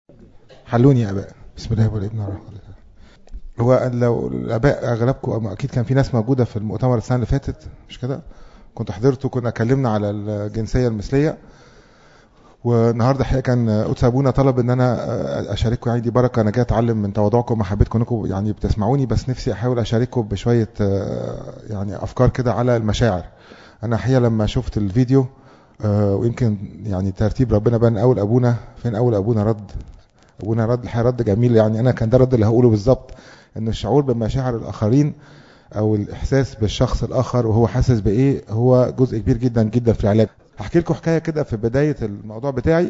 حلوني يا اباء بسم الله والابن والروح القدس هو لو الاباء اغلبكم أو اكيد كان في ناس موجوده في المؤتمر السنه اللي فاتت مش كده كنت حضرته كنا اتكلمنا على الجنسيه المثليه والنهارده الحقيقه كان قدس ابونا طلب ان انا اشارككم يعني دي بركه انا جاي اتعلم من تواضعكم ومحبتكم انكم يعني بتسمعوني بس نفسي احاول اشارككم بشويه يعني افكار كده على المشاعر انا الحقيقه لما شفت الفيديو ويمكن يعني ترتيب ربنا بان اول ابونا فين اول ابونا رد ابونا رد الحقيقه رد جميل يعني انا كان ده الرد اللي هقوله بالظبط ان الشعور بمشاعر الاخرين او الاحساس بالشخص الاخر وهو حاسس بايه هو جزء كبير جدا جدا في العلاج هحكي لكم حكايه كده في بدايه الموضوع بتاعي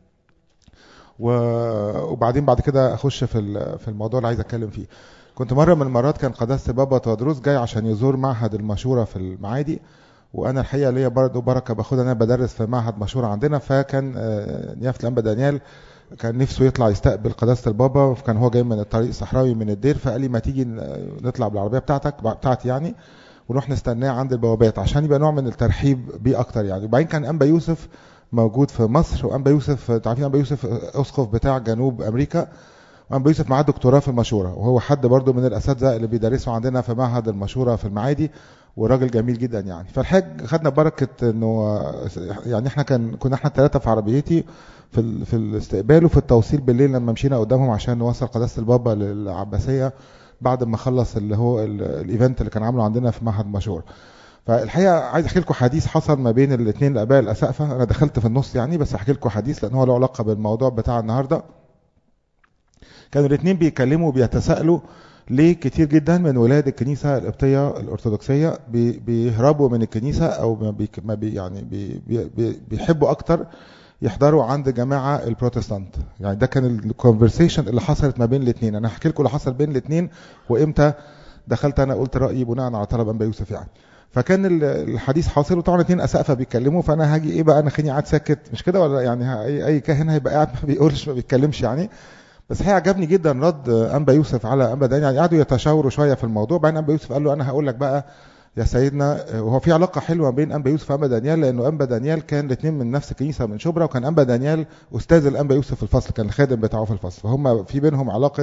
وبعدين بعد كده اخش في في الموضوع اللي عايز اتكلم فيه كنت مره من المرات كان قداسه بابا تودروس جاي عشان يزور معهد المشوره في المعادي وانا الحقيقه ليا برضه بركه باخدها انا بدرس في معهد مشهور عندنا فكان نيافه الانبا دانيال كان نفسه يطلع يستقبل قداسه البابا كان هو جاي من الطريق الصحراوي من الدير فقال لي ما تيجي نطلع بالعربيه بتاعتك بتاعتي يعني ونروح نستناه عند البوابات عشان يبقى نوع من الترحيب بيه اكتر يعني وبعدين كان انبا يوسف موجود في مصر وانبا يوسف تعرفين انبا يوسف اسقف بتاع جنوب امريكا وانبا يوسف معاه دكتوراه في المشوره وهو حد برضه من الاساتذه اللي بيدرسوا عندنا في معهد المشوره في المعادي وراجل جميل جدا يعني فالحاج خدنا بركه انه يعني احنا كان كنا احنا الثلاثه في عربيتي في في الاستقبال وفي التوصيل بالليل لما مشينا قدامهم عشان نوصل قداسه البابا للعباسيه بعد ما خلص اللي هو الايفنت اللي كان عامله عندنا في معهد مشهور فالحقيقه عايز احكي لكم حديث حصل ما بين الاثنين الاباء الاسقفه انا دخلت في النص يعني بس احكي لكم حديث لان هو له علاقه بالموضوع بتاع النهارده كانوا الاثنين بيتكلموا وبيتساءلوا ليه كتير جدا من ولاد الكنيسة القبطية الأرثوذكسية بيهربوا من الكنيسة أو ما بي يعني بي بي بيحبوا أكتر يحضروا عند جماعة البروتستانت يعني ده كان الكونفرسيشن اللي حصلت ما بين الاثنين أنا هحكي لكم اللي حصل بين الاثنين وإمتى دخلت أنا قلت رأيي بناء على طلب أنبا يوسف يعني فكان الحديث حاصل وطبعا اثنين اسقفه بيتكلموا فانا هاجي ايه بقى انا خليني قاعد ساكت مش كده ولا يعني اي اي كاهن هيبقى قاعد ما بيقولش ما بيتكلمش يعني بس هي عجبني جدا رد انبا يوسف على انبا دانيال يعني قعدوا يتشاوروا شويه في الموضوع بعدين انبا يوسف قال له انا هقول لك بقى يا سيدنا وهو في علاقه حلوه بين انبا يوسف وانبا دانيال لانه انبا دانيال كان الاثنين من نفس الكنيسه من شبرا وكان انبا دانيال استاذ الانبا يوسف في الفصل كان الخادم بتاعه في الفصل فهم في بينهم علاقه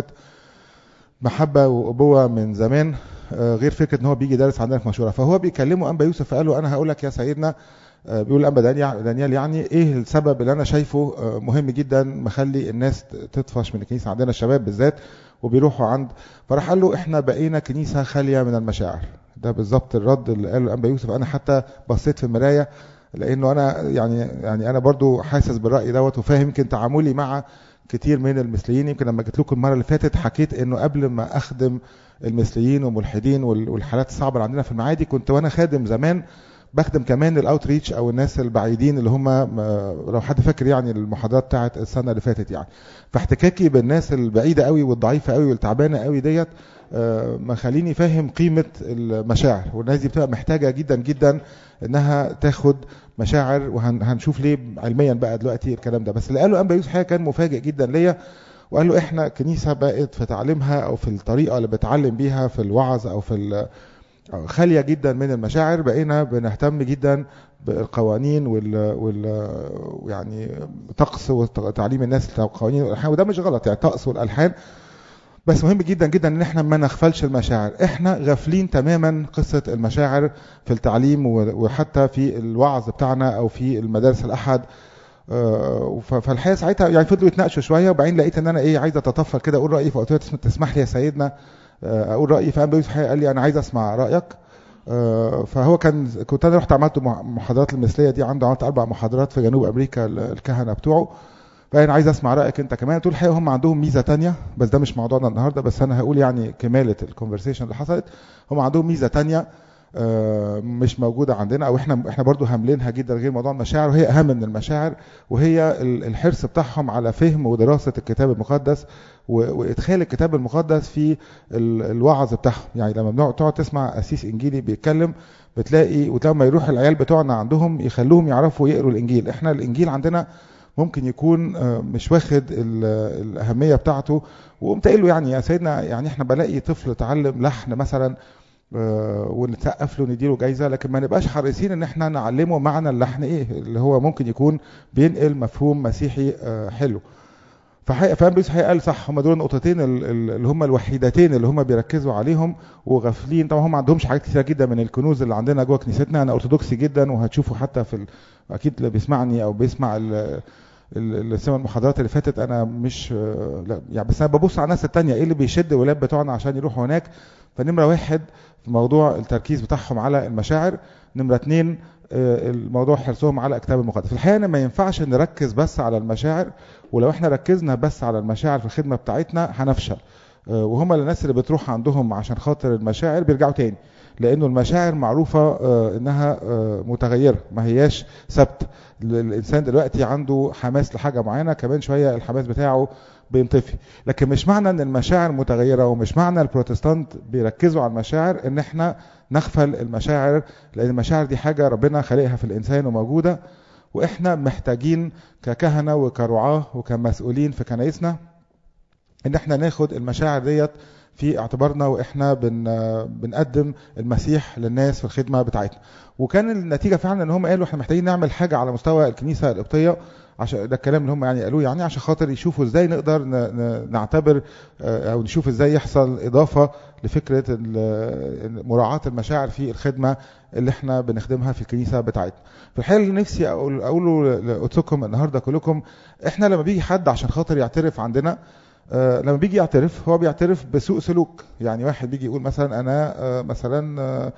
محبه وابوه من زمان غير فكره ان هو بيجي يدرس عندنا في مشوره فهو بيكلمه انبا يوسف فقال له انا هقول لك يا سيدنا بيقول انبا دانيال يعني ايه السبب اللي انا شايفه مهم جدا مخلي الناس تطفش من الكنيسه عندنا الشباب بالذات وبيروحوا عند فراح قال له احنا بقينا كنيسه خاليه من المشاعر ده بالظبط الرد اللي قاله انبا يوسف انا حتى بصيت في المرايه لانه انا يعني يعني انا برضو حاسس بالراي دوت وفاهم يمكن تعاملي مع كتير من المثليين يمكن لما جيت لكم المره اللي فاتت حكيت انه قبل ما اخدم المثليين والملحدين والحالات الصعبه اللي عندنا في المعادي كنت وانا خادم زمان بخدم كمان الاوتريتش او الناس البعيدين اللي هم لو حد فاكر يعني المحاضرات بتاعت السنه اللي فاتت يعني فاحتكاكي بالناس البعيده قوي والضعيفه قوي والتعبانه قوي ديت ما خليني فاهم قيمه المشاعر والناس دي بتبقى محتاجه جدا جدا انها تاخد مشاعر وهنشوف ليه علميا بقى دلوقتي الكلام ده بس اللي قاله انبا يوسف حاجه كان مفاجئ جدا ليا وقال له احنا كنيسه بقت في تعليمها او في الطريقه اللي بتعلم بيها في الوعظ او في خاليه جدا من المشاعر بقينا بنهتم جدا بالقوانين وال, وال... يعني طقس وتعليم الناس القوانين والالحان وده مش غلط يعني طقس والالحان بس مهم جدا جدا ان احنا ما نغفلش المشاعر احنا غافلين تماما قصه المشاعر في التعليم وحتى في الوعظ بتاعنا او في المدارس الاحد فالحقيقه ساعتها يعني فضلوا يتناقشوا شويه وبعدين لقيت ان انا ايه عايز اتطفل كده اقول رايي فقلت له تسمح لي يا سيدنا اقول رايي فانبا يوسف قال لي انا عايز اسمع رايك فهو كان كنت انا رحت عملت محاضرات المثليه دي عنده عملت اربع محاضرات في جنوب امريكا الكهنه بتوعه فانا عايز اسمع رايك انت كمان تقول الحقيقه هم عندهم ميزه تانية بس ده مش موضوعنا النهارده بس انا هقول يعني كماله الكونفرسيشن اللي حصلت هم عندهم ميزه تانية مش موجوده عندنا او احنا احنا برضو هاملينها جدا غير موضوع المشاعر وهي اهم من المشاعر وهي الحرص بتاعهم على فهم ودراسه الكتاب المقدس وادخال الكتاب المقدس في الوعظ بتاعهم يعني لما تقعد تسمع قسيس انجيلي بيتكلم بتلاقي وتلاقي لما يروح العيال بتوعنا عندهم يخلوهم يعرفوا يقروا الانجيل احنا الانجيل عندنا ممكن يكون مش واخد الاهميه بتاعته وقمت قايل له يعني يا سيدنا يعني احنا بلاقي طفل اتعلم لحن مثلا ونسقف له نديله جايزه لكن ما نبقاش حريصين ان احنا نعلمه معنى اللحن ايه اللي هو ممكن يكون بينقل مفهوم مسيحي حلو ففهم بيوسف الحقيقه قال صح هم دول النقطتين اللي هم الوحيدتين اللي هم بيركزوا عليهم وغافلين طبعا هم ما عندهمش حاجات كتيره جدا من الكنوز اللي عندنا جوه كنيستنا انا ارثوذكسي جدا وهتشوفوا حتى في ال... اكيد اللي بيسمعني او بيسمع ال... السمع المحاضرات اللي فاتت انا مش لا يعني بس انا ببص على الناس التانية ايه اللي بيشد الولاد بتوعنا عشان يروحوا هناك فنمره واحد في موضوع التركيز بتاعهم على المشاعر نمره اتنين الموضوع حرصهم على الكتاب المقدس في الحقيقه ما ينفعش نركز بس على المشاعر ولو احنا ركزنا بس على المشاعر في الخدمه بتاعتنا هنفشل وهم الناس اللي بتروح عندهم عشان خاطر المشاعر بيرجعوا تاني لانه المشاعر معروفه انها متغيره ما هياش ثابته الانسان دلوقتي عنده حماس لحاجه معينه كمان شويه الحماس بتاعه بينطفي لكن مش معنى ان المشاعر متغيره ومش معنى البروتستانت بيركزوا على المشاعر ان احنا نغفل المشاعر لان المشاعر دي حاجه ربنا خالقها في الانسان وموجوده واحنا محتاجين ككهنه وكرعاه وكمسؤولين في كنايسنا ان احنا ناخد المشاعر ديت في اعتبارنا واحنا بن بنقدم المسيح للناس في الخدمه بتاعتنا وكان النتيجه فعلا ان هم قالوا احنا محتاجين نعمل حاجه على مستوى الكنيسه القبطيه عشان ده الكلام اللي هم يعني قالوه يعني عشان خاطر يشوفوا ازاي نقدر نعتبر او نشوف ازاي يحصل اضافه لفكره مراعاه المشاعر في الخدمه اللي احنا بنخدمها في الكنيسه بتاعتنا. في الحقيقه اللي نفسي اقول اقوله لقدسكم النهارده كلكم احنا لما بيجي حد عشان خاطر يعترف عندنا آه لما بيجي يعترف هو بيعترف بسوء سلوك يعني واحد بيجي يقول مثلا انا آه مثلا آه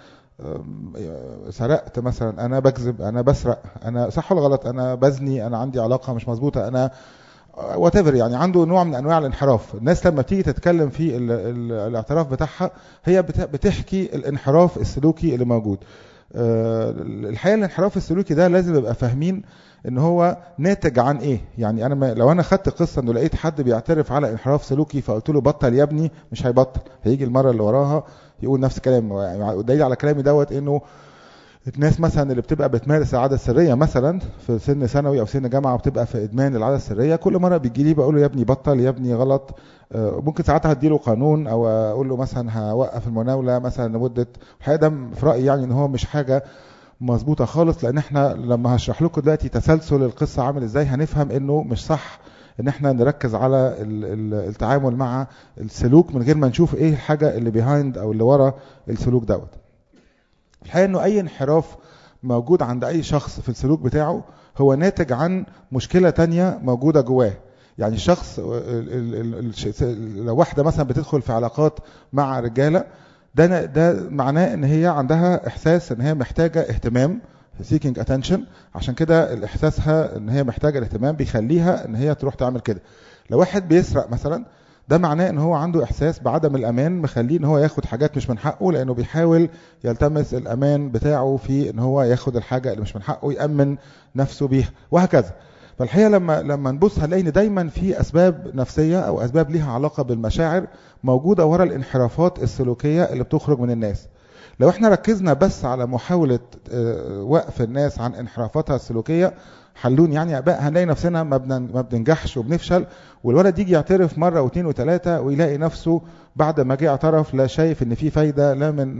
سرقت مثلا انا بكذب انا بسرق انا صح ولا غلط انا بزني انا عندي علاقه مش مظبوطه انا وات يعني عنده نوع من انواع الانحراف الناس لما بتيجي تتكلم في ال ال الاعتراف بتاعها هي بتحكي الانحراف السلوكي اللي موجود الحقيقه الانحراف السلوكي ده لازم نبقى فاهمين ان هو ناتج عن ايه يعني انا ما لو انا خدت قصه انه لقيت حد بيعترف على انحراف سلوكي فقلت له بطل يا ابني مش هيبطل هيجي المره اللي وراها يقول نفس الكلام يعني دليل على كلامي دوت انه الناس مثلا اللي بتبقى بتمارس العاده السريه مثلا في سن ثانوي او سن جامعه وبتبقى في ادمان العاده السريه كل مره بيجي لي بقول له يا ابني بطل يا ابني غلط ممكن ساعتها هديله قانون او اقول له مثلا هوقف المناوله مثلا لمده الحقيقه ده في رايي يعني ان هو مش حاجه مظبوطه خالص لان احنا لما هشرح لكم دلوقتي تسلسل القصه عامل ازاي هنفهم انه مش صح ان احنا نركز على التعامل مع السلوك من غير ما نشوف ايه الحاجه اللي بيهايند او اللي ورا السلوك دوت الحقيقه انه اي انحراف موجود عند اي شخص في السلوك بتاعه هو ناتج عن مشكله تانية موجوده جواه يعني الشخص لو واحده مثلا بتدخل في علاقات مع رجاله ده ده معناه ان هي عندها احساس ان هي محتاجه اهتمام seeking attention عشان كده احساسها ان هي محتاجه الاهتمام بيخليها ان هي تروح تعمل كده لو واحد بيسرق مثلا ده معناه ان هو عنده احساس بعدم الامان مخليه ان هو ياخد حاجات مش من حقه لانه بيحاول يلتمس الامان بتاعه في ان هو ياخد الحاجه اللي مش من حقه يامن نفسه بيها وهكذا فالحقيقه لما لما نبص هنلاقي ان دايما في اسباب نفسيه او اسباب ليها علاقه بالمشاعر موجوده ورا الانحرافات السلوكيه اللي بتخرج من الناس لو احنا ركزنا بس على محاوله وقف الناس عن انحرافاتها السلوكيه حلون يعني اباء هنلاقي نفسنا ما ما بننجحش وبنفشل والولد يجي يعترف مره واثنين وثلاثه ويلاقي نفسه بعد ما جه اعترف لا شايف ان في فايده لا من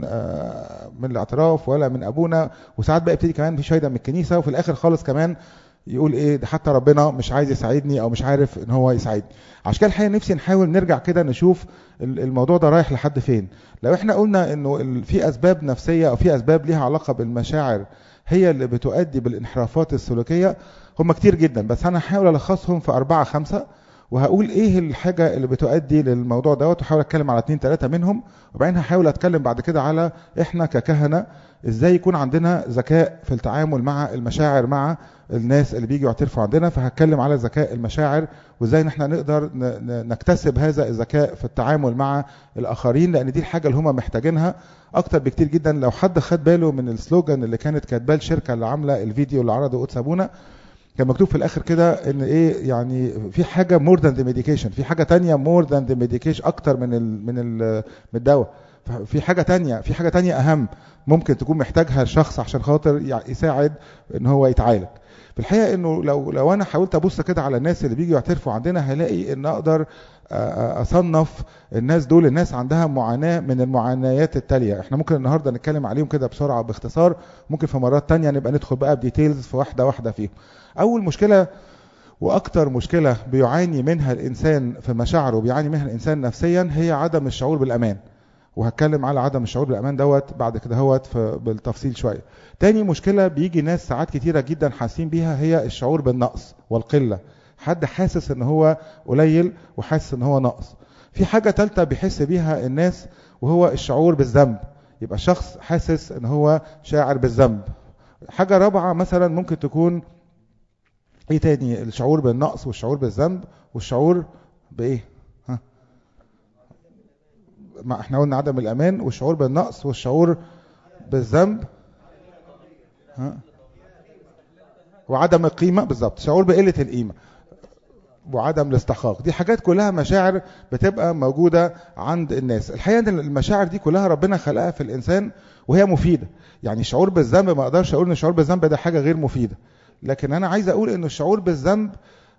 من الاعتراف ولا من ابونا وساعات بقى يبتدي كمان مفيش فايده من الكنيسه وفي الاخر خالص كمان يقول ايه ده حتى ربنا مش عايز يساعدني او مش عارف ان هو يساعدني عشان كده الحقيقه نفسي نحاول نرجع كده نشوف الموضوع ده رايح لحد فين لو احنا قلنا انه في اسباب نفسيه او في اسباب ليها علاقه بالمشاعر هي اللي بتؤدي بالانحرافات السلوكيه هم كتير جدا بس انا هحاول الخصهم في اربعه خمسه وهقول ايه الحاجه اللي بتؤدي للموضوع دوت وهحاول اتكلم على اثنين ثلاثه منهم وبعدين هحاول اتكلم بعد كده على احنا ككهنه ازاي يكون عندنا ذكاء في التعامل مع المشاعر مع الناس اللي بيجوا يعترفوا عندنا فهتكلم على ذكاء المشاعر وازاي احنا نقدر نكتسب هذا الذكاء في التعامل مع الاخرين لان دي الحاجه اللي هم محتاجينها اكتر بكتير جدا لو حد خد باله من السلوجان اللي كانت كاتباه الشركه اللي عامله الفيديو اللي عرضه قدس ابونا كان مكتوب في الاخر كده ان ايه يعني في حاجه مور ذان ذا ميديكيشن في حاجه تانية مور ذان ذا ميديكيشن اكتر من ال من ال من الدواء في حاجه تانية في حاجه تانية اهم ممكن تكون محتاجها الشخص عشان خاطر يساعد ان هو يتعالج في الحقيقه انه لو لو انا حاولت ابص كده على الناس اللي بيجوا يعترفوا عندنا هلاقي ان اقدر اصنف الناس دول الناس عندها معاناه من المعانيات التاليه احنا ممكن النهارده نتكلم عليهم كده بسرعه باختصار ممكن في مرات تانية نبقى ندخل بقى بديتيلز في واحده واحده فيهم اول مشكله واكتر مشكله بيعاني منها الانسان في مشاعره بيعاني منها الانسان نفسيا هي عدم الشعور بالامان وهتكلم على عدم الشعور بالامان دوت بعد كده هوت بالتفصيل شويه تاني مشكله بيجي ناس ساعات كتيره جدا حاسين بيها هي الشعور بالنقص والقله حد حاسس ان هو قليل وحاسس ان هو ناقص في حاجه ثالثه بيحس بيها الناس وهو الشعور بالذنب يبقى شخص حاسس ان هو شاعر بالذنب حاجه رابعه مثلا ممكن تكون ايه تاني الشعور بالنقص والشعور بالذنب والشعور بايه ها ما احنا قلنا عدم الامان والشعور بالنقص والشعور بالذنب ها وعدم القيمه بالظبط شعور بقله القيمه وعدم الاستحقاق دي حاجات كلها مشاعر بتبقى موجودة عند الناس الحقيقة ان المشاعر دي كلها ربنا خلقها في الإنسان وهي مفيدة يعني الشعور بالذنب ما اقدرش اقول ان الشعور بالذنب ده حاجة غير مفيدة لكن انا عايز اقول ان الشعور بالذنب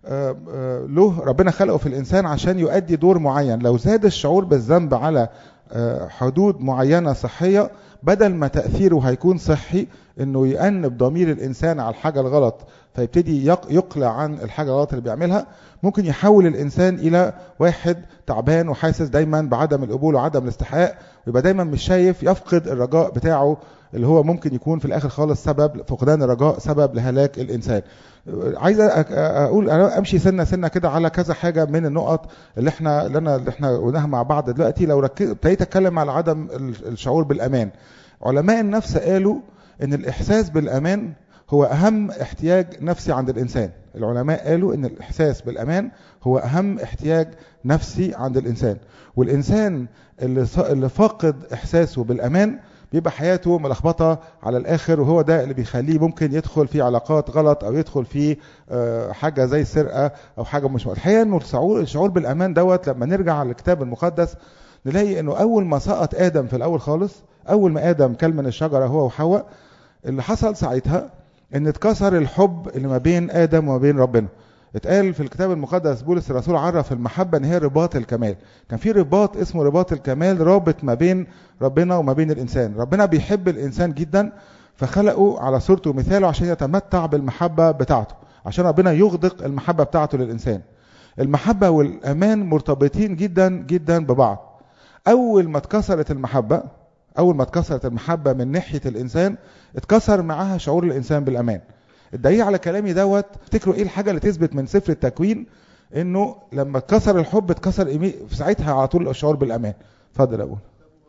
له ربنا خلقه في الإنسان عشان يؤدي دور معين لو زاد الشعور بالذنب على حدود معينة صحية بدل ما تأثيره هيكون صحي انه يأنب ضمير الانسان على الحاجة الغلط فيبتدي يقلع عن الحاجة الغلط اللي بيعملها ممكن يحول الانسان الى واحد تعبان وحاسس دايما بعدم القبول وعدم الاستحقاق ويبقى دايما مش شايف يفقد الرجاء بتاعه اللي هو ممكن يكون في الاخر خالص سبب فقدان الرجاء سبب لهلاك الانسان عايز اقول امشي سنه سنه كده على كذا حاجه من النقط اللي احنا اللي انا اللي احنا قلناها مع بعض دلوقتي لو ركزت ابتديت اتكلم على عدم الشعور بالامان علماء النفس قالوا ان الاحساس بالامان هو اهم احتياج نفسي عند الانسان العلماء قالوا ان الاحساس بالامان هو اهم احتياج نفسي عند الانسان والانسان اللي اللي فاقد احساسه بالامان بيبقى حياته ملخبطه على الاخر وهو ده اللي بيخليه ممكن يدخل في علاقات غلط او يدخل في حاجه زي السرقه او حاجه مش الحقيقه انه الشعور الشعور بالامان دوت لما نرجع على الكتاب المقدس نلاقي انه اول ما سقط ادم في الاول خالص اول ما ادم كل من الشجره هو وحواء اللي حصل ساعتها ان اتكسر الحب اللي ما بين ادم وما بين ربنا اتقال في الكتاب المقدس بولس الرسول عرف المحبه ان هي رباط الكمال كان في رباط اسمه رباط الكمال رابط ما بين ربنا وما بين الانسان ربنا بيحب الانسان جدا فخلقه على صورته ومثاله عشان يتمتع بالمحبه بتاعته عشان ربنا يغدق المحبه بتاعته للانسان المحبه والامان مرتبطين جدا جدا ببعض اول ما اتكسرت المحبه اول ما اتكسرت المحبه من ناحيه الانسان اتكسر معاها شعور الانسان بالامان الدليل على كلامي دوت افتكروا ايه الحاجه اللي تثبت من سفر التكوين انه لما اتكسر الحب اتكسر في ساعتها على طول الشعور بالامان اتفضل اقول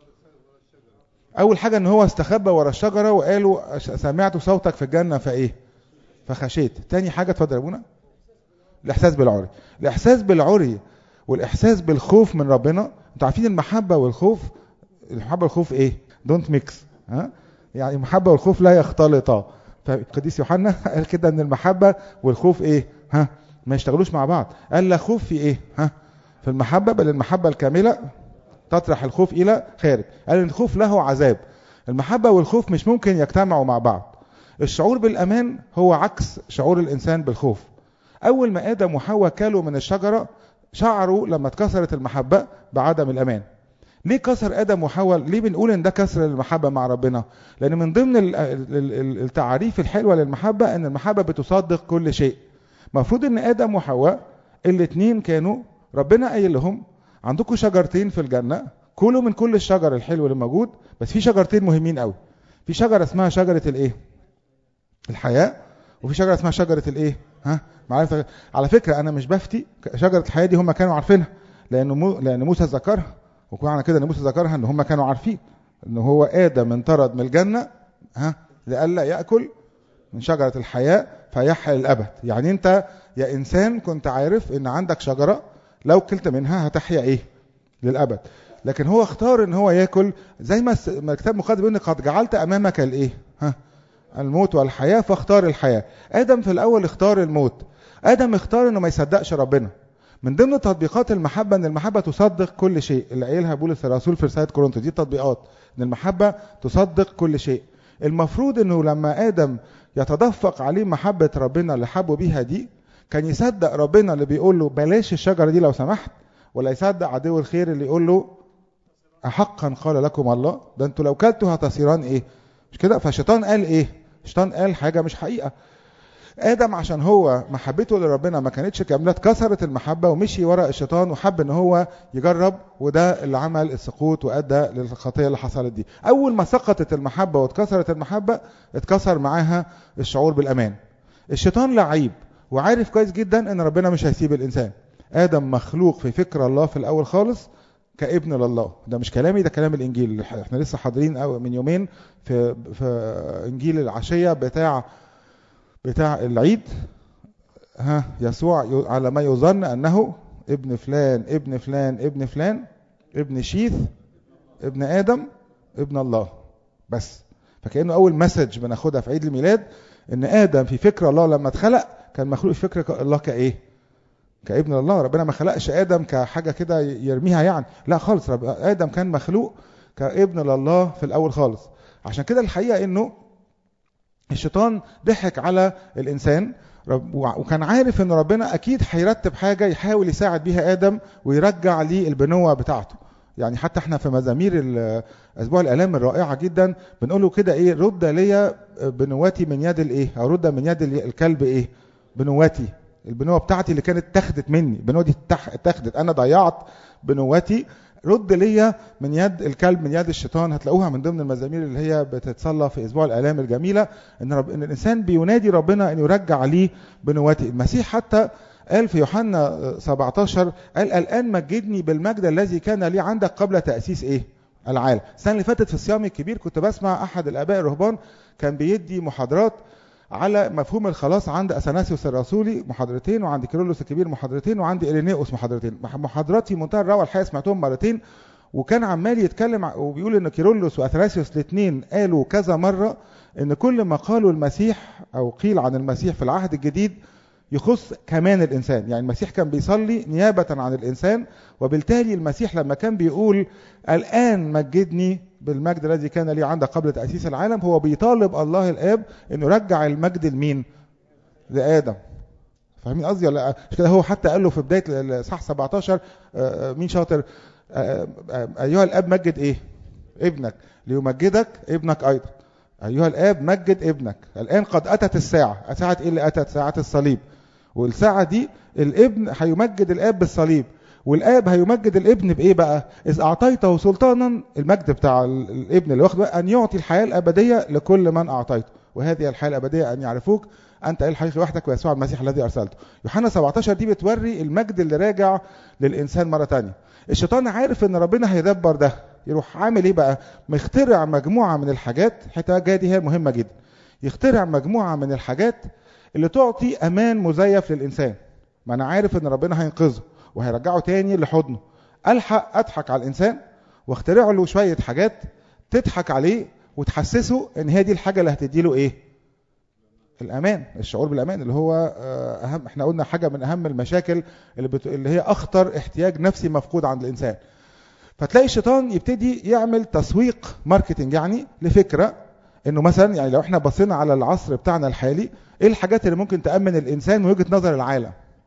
اول حاجه ان هو استخبى ورا الشجره وقالوا سمعت صوتك في الجنه فايه فخشيت تاني حاجه اتفضل يا ابونا الاحساس بالعري الاحساس بالعري والاحساس بالخوف من ربنا انتوا عارفين المحبه والخوف المحبه والخوف ايه دونت ميكس ها يعني المحبه والخوف لا يختلطا فالقديس يوحنا قال كده ان المحبه والخوف ايه ها ما يشتغلوش مع بعض قال لا خوف في ايه ها في المحبه بل المحبه الكامله تطرح الخوف الى خارج قال ان الخوف له عذاب المحبه والخوف مش ممكن يجتمعوا مع بعض الشعور بالامان هو عكس شعور الانسان بالخوف اول ما ادم وحواء كلوا من الشجره شعروا لما اتكسرت المحبه بعدم الامان ليه كسر ادم وحواء ليه بنقول ان ده كسر المحبه مع ربنا لان من ضمن التعاريف الحلوه للمحبه ان المحبه بتصدق كل شيء المفروض ان ادم وحواء الاثنين كانوا ربنا قايل لهم عندكم شجرتين في الجنه كلوا من كل الشجر الحلو اللي موجود بس في شجرتين مهمين قوي في شجره اسمها شجره الايه الحياه وفي شجره اسمها شجره الايه ها معرفه على فكره انا مش بفتي شجره الحياه دي هم كانوا عارفينها لانه مو... لان موسى ذكرها ومعنى كده ان موسى ذكرها ان هم كانوا عارفين ان هو ادم انطرد من الجنه ها لئلا ياكل من شجره الحياه فيحيا للابد يعني انت يا انسان كنت عارف ان عندك شجره لو كلت منها هتحيا ايه للابد لكن هو اختار ان هو ياكل زي ما الكتاب المقدس بيقول قد جعلت امامك الايه ها الموت والحياه فاختار الحياه ادم في الاول اختار الموت ادم اختار انه ما يصدقش ربنا من ضمن تطبيقات المحبة ان المحبة تصدق كل شيء اللي قايلها بولس الرسول في رسالة كورنثوس دي تطبيقات ان المحبة تصدق كل شيء المفروض انه لما ادم يتدفق عليه محبة ربنا اللي حبه بيها دي كان يصدق ربنا اللي بيقول له بلاش الشجرة دي لو سمحت ولا يصدق عدو الخير اللي يقول له أحقا قال لكم الله ده انتوا لو كلتوا هتصيران ايه مش كده فالشيطان قال ايه الشيطان قال حاجة مش حقيقة ادم عشان هو محبته لربنا ما كانتش كامله اتكسرت المحبه ومشي ورا الشيطان وحب ان هو يجرب وده اللي عمل السقوط وادى للخطيه اللي حصلت دي اول ما سقطت المحبه واتكسرت المحبه اتكسر معاها الشعور بالامان الشيطان لعيب وعارف كويس جدا ان ربنا مش هيسيب الانسان ادم مخلوق في فكر الله في الاول خالص كابن لله ده مش كلامي ده كلام الانجيل احنا لسه حاضرين من يومين في في انجيل العشيه بتاع بتاع العيد ها يسوع على ما يظن انه ابن فلان ابن فلان ابن فلان ابن شيث ابن ادم ابن الله بس فكانه اول مسج بناخدها في عيد الميلاد ان ادم في فكر الله لما اتخلق كان مخلوق في فكر الله كايه كابن الله ربنا ما خلقش ادم كحاجه كده يرميها يعني لا خالص رب ادم كان مخلوق كابن لله في الاول خالص عشان كده الحقيقه انه الشيطان ضحك على الانسان وكان عارف ان ربنا اكيد هيرتب حاجه يحاول يساعد بيها ادم ويرجع ليه البنوه بتاعته يعني حتى احنا في مزامير اسبوع الالام الرائعه جدا بنقول له كده ايه رد لي بنواتي من يد الايه او رد من يد الكلب ايه بنواتي البنوه بتاعتي اللي كانت اتاخدت مني البنوه دي اتاخدت انا ضيعت بنوتي رد ليا من يد الكلب من يد الشيطان هتلاقوها من ضمن المزامير اللي هي بتتصلى في اسبوع الالام الجميله ان, رب... ان الانسان بينادي ربنا ان يرجع ليه بنوتي المسيح حتى قال في يوحنا 17 قال الان مجدني بالمجد الذي كان لي عندك قبل تاسيس ايه العالم السنه اللي فاتت في الصيام الكبير كنت بسمع احد الاباء الرهبان كان بيدي محاضرات على مفهوم الخلاص عند اثناسيوس الرسولي محاضرتين وعند كيرلس الكبير محاضرتين وعند إيرينيوس محاضرتين محاضرات في منتهى الروعه الحقيقه سمعتهم مرتين وكان عمال يتكلم وبيقول ان كيرلس واثناسيوس الاثنين قالوا كذا مره ان كل ما قالوا المسيح او قيل عن المسيح في العهد الجديد يخص كمان الانسان يعني المسيح كان بيصلي نيابه عن الانسان وبالتالي المسيح لما كان بيقول الان مجدني بالمجد الذي كان لي عندك قبل تاسيس العالم هو بيطالب الله الاب انه يرجع المجد لمين لادم فاهمين قصدي ولا مش كده هو حتى قال له في بدايه الاصحاح 17 مين شاطر ايها الاب مجد ايه ابنك ليمجدك ابنك ايضا ايها الاب مجد ابنك الان قد اتت الساعه ساعه ايه اللي اتت ساعه الصليب والساعه دي الابن هيمجد الاب بالصليب والاب هيمجد الابن بايه بقى اذ اعطيته سلطانا المجد بتاع الابن اللي واخد ان يعطي الحياه الابديه لكل من اعطيته وهذه الحياه الابديه ان يعرفوك انت الحقيقي وحدك ويسوع المسيح الذي ارسلته يوحنا 17 دي بتوري المجد اللي راجع للانسان مره تانية الشيطان عارف ان ربنا هيدبر ده يروح عامل ايه بقى مخترع مجموعه من الحاجات حتى الجايه دي هي مهمه جدا يخترع مجموعه من الحاجات اللي تعطي امان مزيف للانسان ما انا عارف ان ربنا هينقذه وهيرجعه تاني لحضنه الحق اضحك على الانسان واخترع له شويه حاجات تضحك عليه وتحسسه ان هي دي الحاجه اللي هتديله ايه الامان الشعور بالامان اللي هو اهم احنا قلنا حاجه من اهم المشاكل اللي, بت... اللي هي اخطر احتياج نفسي مفقود عند الانسان فتلاقي الشيطان يبتدي يعمل تسويق ماركتنج يعني لفكره انه مثلا يعني لو احنا بصينا على العصر بتاعنا الحالي ايه الحاجات اللي ممكن تامن الانسان من وجهه نظر العالم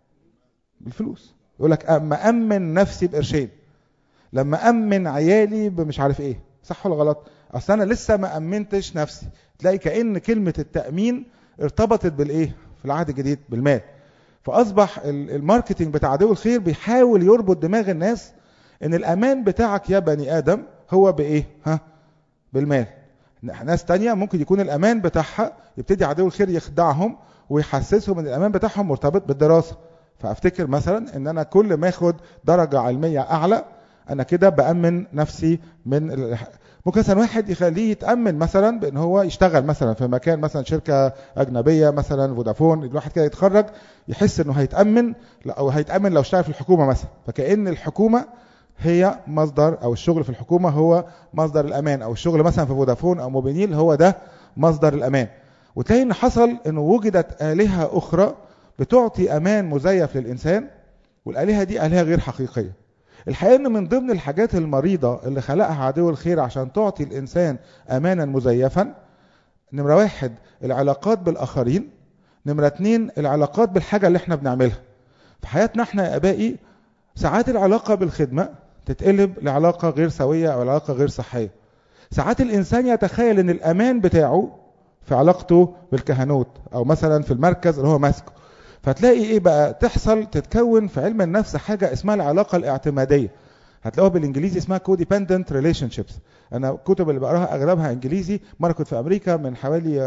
بالفلوس يقول لك اما امن نفسي بقرشين لما امن عيالي بمش عارف ايه صح ولا غلط اصل انا لسه ما امنتش نفسي تلاقي كان كلمه التامين ارتبطت بالايه في العهد الجديد بالمال فاصبح الماركتنج بتاع عدو الخير بيحاول يربط دماغ الناس ان الامان بتاعك يا بني ادم هو بايه ها بالمال ناس تانية ممكن يكون الامان بتاعها يبتدي عدو الخير يخدعهم ويحسسهم ان الامان بتاعهم مرتبط بالدراسه فافتكر مثلا ان انا كل ما اخد درجه علميه اعلى انا كده بامن نفسي من ال... ممكن مثلا واحد يخليه يتامن مثلا بان هو يشتغل مثلا في مكان مثلا شركه اجنبيه مثلا فودافون الواحد كده يتخرج يحس انه هيتامن او هيتامن لو اشتغل في الحكومه مثلا فكان الحكومه هي مصدر او الشغل في الحكومه هو مصدر الامان او الشغل مثلا في فودافون او موبينيل هو ده مصدر الامان وتلاقي ان حصل انه وجدت الهه اخرى بتعطي امان مزيف للانسان والالهه دي الهه غير حقيقيه الحقيقه ان من ضمن الحاجات المريضه اللي خلقها عدو الخير عشان تعطي الانسان امانا مزيفا نمره واحد العلاقات بالاخرين نمره اتنين العلاقات بالحاجه اللي احنا بنعملها في حياتنا احنا يا ابائي ساعات العلاقه بالخدمه تتقلب لعلاقه غير سويه او علاقه غير صحيه ساعات الانسان يتخيل ان الامان بتاعه في علاقته بالكهنوت او مثلا في المركز اللي هو ماسكه فتلاقي ايه بقى تحصل تتكون في علم النفس حاجه اسمها العلاقه الاعتماديه هتلاقوها بالانجليزي اسمها codependent relationships انا الكتب اللي بقراها اغلبها انجليزي مره كنت في امريكا من حوالي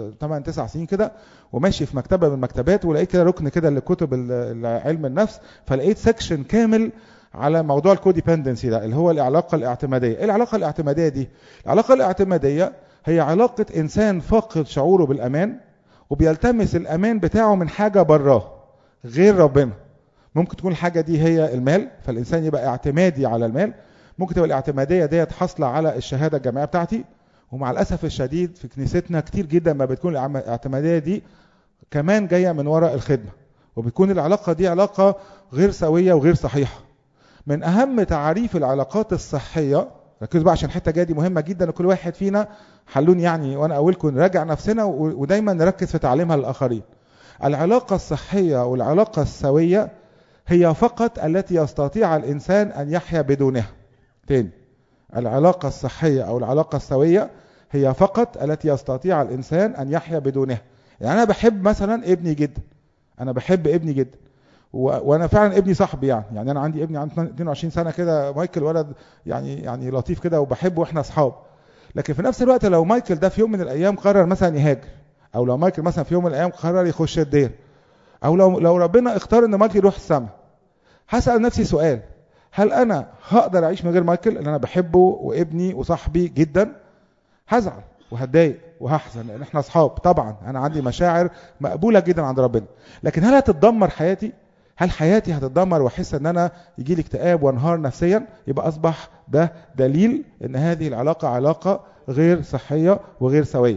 8 9 سنين كده وماشي في مكتبه من المكتبات ولقيت كده ركن كده لكتب علم النفس فلقيت سكشن كامل على موضوع الكوديبندنسي ده اللي هو العلاقه الاعتماديه ايه العلاقه الاعتماديه دي العلاقه الاعتماديه هي علاقه انسان فاقد شعوره بالامان وبيلتمس الامان بتاعه من حاجه براه غير ربنا ممكن تكون الحاجه دي هي المال فالانسان يبقى اعتمادي على المال ممكن تبقى الاعتماديه ديت حاصله على الشهاده الجامعيه بتاعتي ومع الاسف الشديد في كنيستنا كتير جدا ما بتكون الاعتماديه دي كمان جايه من وراء الخدمه وبتكون العلاقه دي علاقه غير سويه وغير صحيحه من اهم تعاريف العلاقات الصحيه ركزوا بقى عشان الحته الجايه دي مهمه جدا لكل واحد فينا حلوني يعني وانا اولكم نراجع نفسنا ودايما نركز في تعليمها للاخرين العلاقه الصحيه والعلاقه السويه هي فقط التي يستطيع الانسان ان يحيا بدونها تاني العلاقه الصحيه او العلاقه السويه هي فقط التي يستطيع الانسان ان يحيا بدونها يعني انا بحب مثلا ابني جدا انا بحب ابني جدا وانا فعلا ابني صاحبي يعني يعني انا عندي ابني عنده 22 سنه كده مايكل ولد يعني يعني لطيف كده وبحبه واحنا اصحاب لكن في نفس الوقت لو مايكل ده في يوم من الايام قرر مثلا يهاجر او لو مايكل مثلا في يوم من الايام قرر يخش الدير او لو لو ربنا اختار ان مايكل يروح السماء هسال نفسي سؤال هل انا هقدر اعيش من غير مايكل اللي انا بحبه وابني وصاحبي جدا هزعل وهتضايق وهحزن لان احنا اصحاب طبعا انا عندي مشاعر مقبوله جدا عند ربنا لكن هل هتتدمر حياتي هل حياتي هتتدمر واحس ان انا يجي لي اكتئاب وانهار نفسيا يبقى اصبح ده دليل ان هذه العلاقه علاقه غير صحيه وغير سويه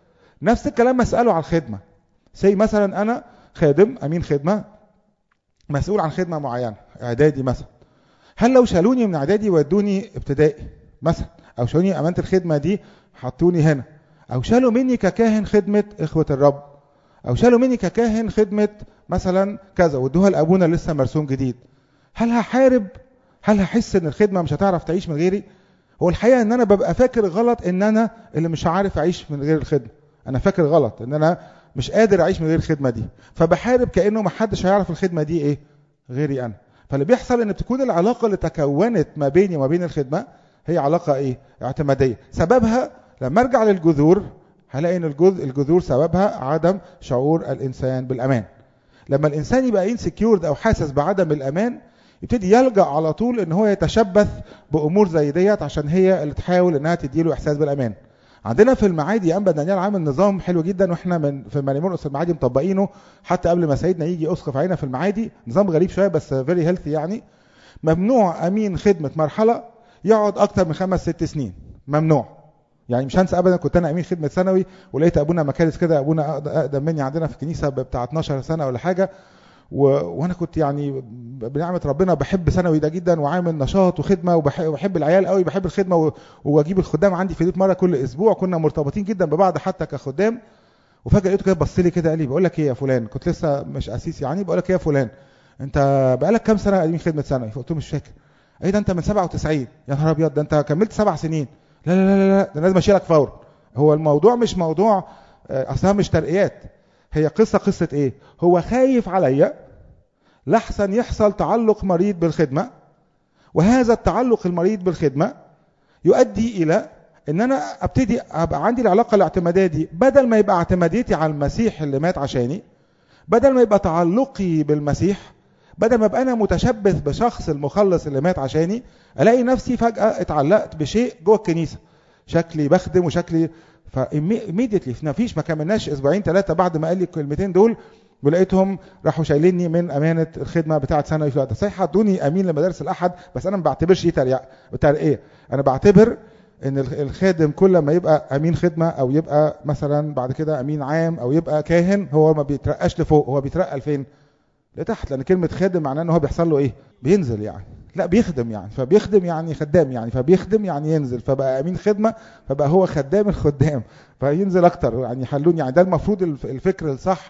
نفس الكلام مساله على الخدمه سي مثلا انا خادم امين خدمه مسؤول عن خدمه معينه اعدادي مثلا هل لو شالوني من اعدادي ودوني ابتدائي مثلا او شالوني امانه الخدمه دي حطوني هنا او شالوا مني ككاهن خدمه اخوه الرب او شالوا مني ككاهن خدمه مثلا كذا وادوها لابونا لسه مرسوم جديد هل هحارب هل هحس ان الخدمه مش هتعرف تعيش من غيري هو الحقيقه ان انا ببقى فاكر غلط ان انا اللي مش عارف اعيش من غير الخدمه انا فاكر غلط ان انا مش قادر اعيش من غير الخدمه دي فبحارب كانه ما حدش هيعرف الخدمه دي ايه غيري انا فاللي بيحصل ان بتكون العلاقه اللي تكونت ما بيني وما بين الخدمه هي علاقه ايه اعتماديه سببها لما ارجع للجذور هلاقي ان الجذور سببها عدم شعور الانسان بالامان لما الانسان يبقى انسكيورد او حاسس بعدم الامان يبتدي يلجا على طول ان هو يتشبث بامور زي ديت عشان هي اللي تحاول انها تديله احساس بالامان عندنا في المعادي انبا دانيال عامل نظام حلو جدا واحنا من في مريمونس المعادي مطبقينه حتى قبل ما سيدنا يجي اسقف علينا في المعادي نظام غريب شويه بس فيري هيلثي يعني ممنوع امين خدمه مرحله يقعد اكتر من خمس ست سنين ممنوع يعني مش هنسى ابدا كنت انا امين خدمه ثانوي ولقيت ابونا مكارس كده ابونا اقدم مني عندنا في الكنيسه بتاع 12 سنه ولا حاجه و... وانا كنت يعني بنعمه ربنا بحب ثانوي ده جدا وعامل نشاط وخدمه وبحب, وبحب العيال قوي بحب الخدمه و... واجيب الخدام عندي في البيت مره كل اسبوع كنا مرتبطين جدا ببعض حتى كخدام وفجاه لقيته كده بص لي كده قال لي بقول لك ايه يا فلان كنت لسه مش اسيس يعني بقول لك ايه يا فلان انت بقالك كام سنه قديم خدمه ثانوي فقلت له مش فاكر ايه ده انت من 97 يا نهار ابيض ده انت كملت سبع سنين لا لا لا لا ده لازم اشيلك فورا هو الموضوع مش موضوع اصلها مش ترقيات هي قصه قصه ايه هو خايف عليا لحسن يحصل تعلق مريض بالخدمه وهذا التعلق المريض بالخدمه يؤدي الى ان انا ابتدي ابقى عندي العلاقه الاعتماديه دي بدل ما يبقى اعتماديتي على المسيح اللي مات عشاني بدل ما يبقى تعلقي بالمسيح بدل ما ابقى انا متشبث بشخص المخلص اللي مات عشاني الاقي نفسي فجاه اتعلقت بشيء جوه الكنيسه شكلي بخدم وشكلي فايميديتلي ما فيش ما كملناش اسبوعين ثلاثه بعد ما قال لي الكلمتين دول ولقيتهم راحوا شايليني من امانه الخدمه بتاعه ثانوي في الوقت صحيح ادوني امين لمدارس الاحد بس انا ما بعتبرش دي تريقه ترقيه انا بعتبر ان الخادم كل ما يبقى امين خدمه او يبقى مثلا بعد كده امين عام او يبقى كاهن هو ما بيترقاش لفوق هو بيترقى لفين لتحت لان كلمه خادم معناه ان هو بيحصل له ايه بينزل يعني لا بيخدم يعني فبيخدم يعني خدام يعني فبيخدم يعني ينزل فبقى امين خدمه فبقى هو خدام الخدام فينزل اكتر يعني يحلون يعني ده المفروض الفكر الصح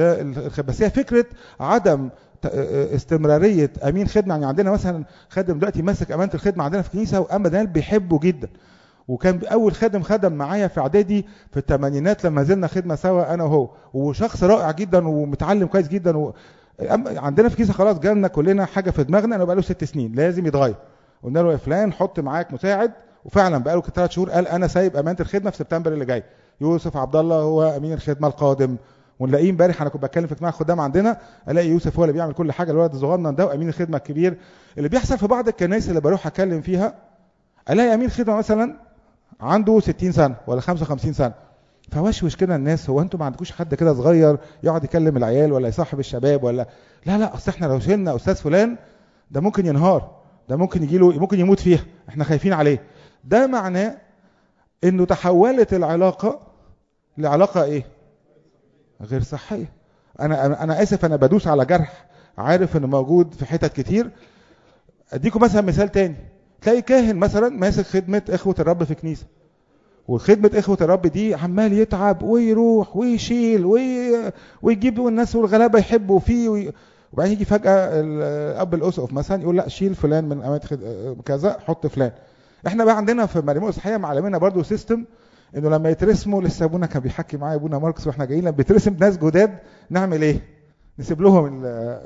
بس هي فكره عدم استمراريه امين خدمه يعني عندنا مثلا خادم دلوقتي ماسك امانه الخدمه عندنا في الكنيسه وام دانيال بيحبه جدا وكان اول خادم خدم معايا في اعدادي في الثمانينات لما زلنا خدمه سوا انا وهو وشخص رائع جدا ومتعلم كويس جدا و... عندنا في كيسه خلاص جالنا كلنا حاجه في دماغنا انه بقى له ست سنين لازم يتغير قلنا له يا فلان حط معاك مساعد وفعلا بقى له ثلاث شهور قال انا سايب امانه الخدمه في سبتمبر اللي جاي يوسف عبد الله هو امين الخدمه القادم ونلاقيه امبارح انا كنت بتكلم في اجتماع خدام عندنا الاقي يوسف هو اللي بيعمل كل حاجه الولد الصغنن ده وامين الخدمه الكبير اللي بيحصل في بعض الكنائس اللي بروح اتكلم فيها الاقي امين خدمه مثلا عنده 60 سنه ولا 55 سنه فوشوش كده الناس هو انتوا ما عندكوش حد كده صغير يقعد يكلم العيال ولا يصاحب الشباب ولا لا لا اصل احنا لو شلنا استاذ فلان ده ممكن ينهار ده ممكن يجي له ممكن يموت فيها احنا خايفين عليه ده معناه انه تحولت العلاقه لعلاقه ايه غير صحيه انا انا اسف انا بدوس على جرح عارف انه موجود في حتت كتير اديكم مثلا مثال تاني تلاقي كاهن مثلا ماسك خدمه اخوه الرب في كنيسه وخدمة إخوة الرب دي عمال يتعب ويروح ويشيل وي... ويجيب الناس والغلابة يحبوا فيه وي... وبعدين يجي فجأة الأب الأسقف مثلا يقول لا شيل فلان من أمانة خد... كذا حط فلان. إحنا بقى عندنا في مريم الصحية معلمينا برضو سيستم إنه لما يترسموا لسه أبونا كان بيحكي معايا أبونا ماركس وإحنا جايين لما بيترسم ناس جداد نعمل إيه؟ نسيب لهم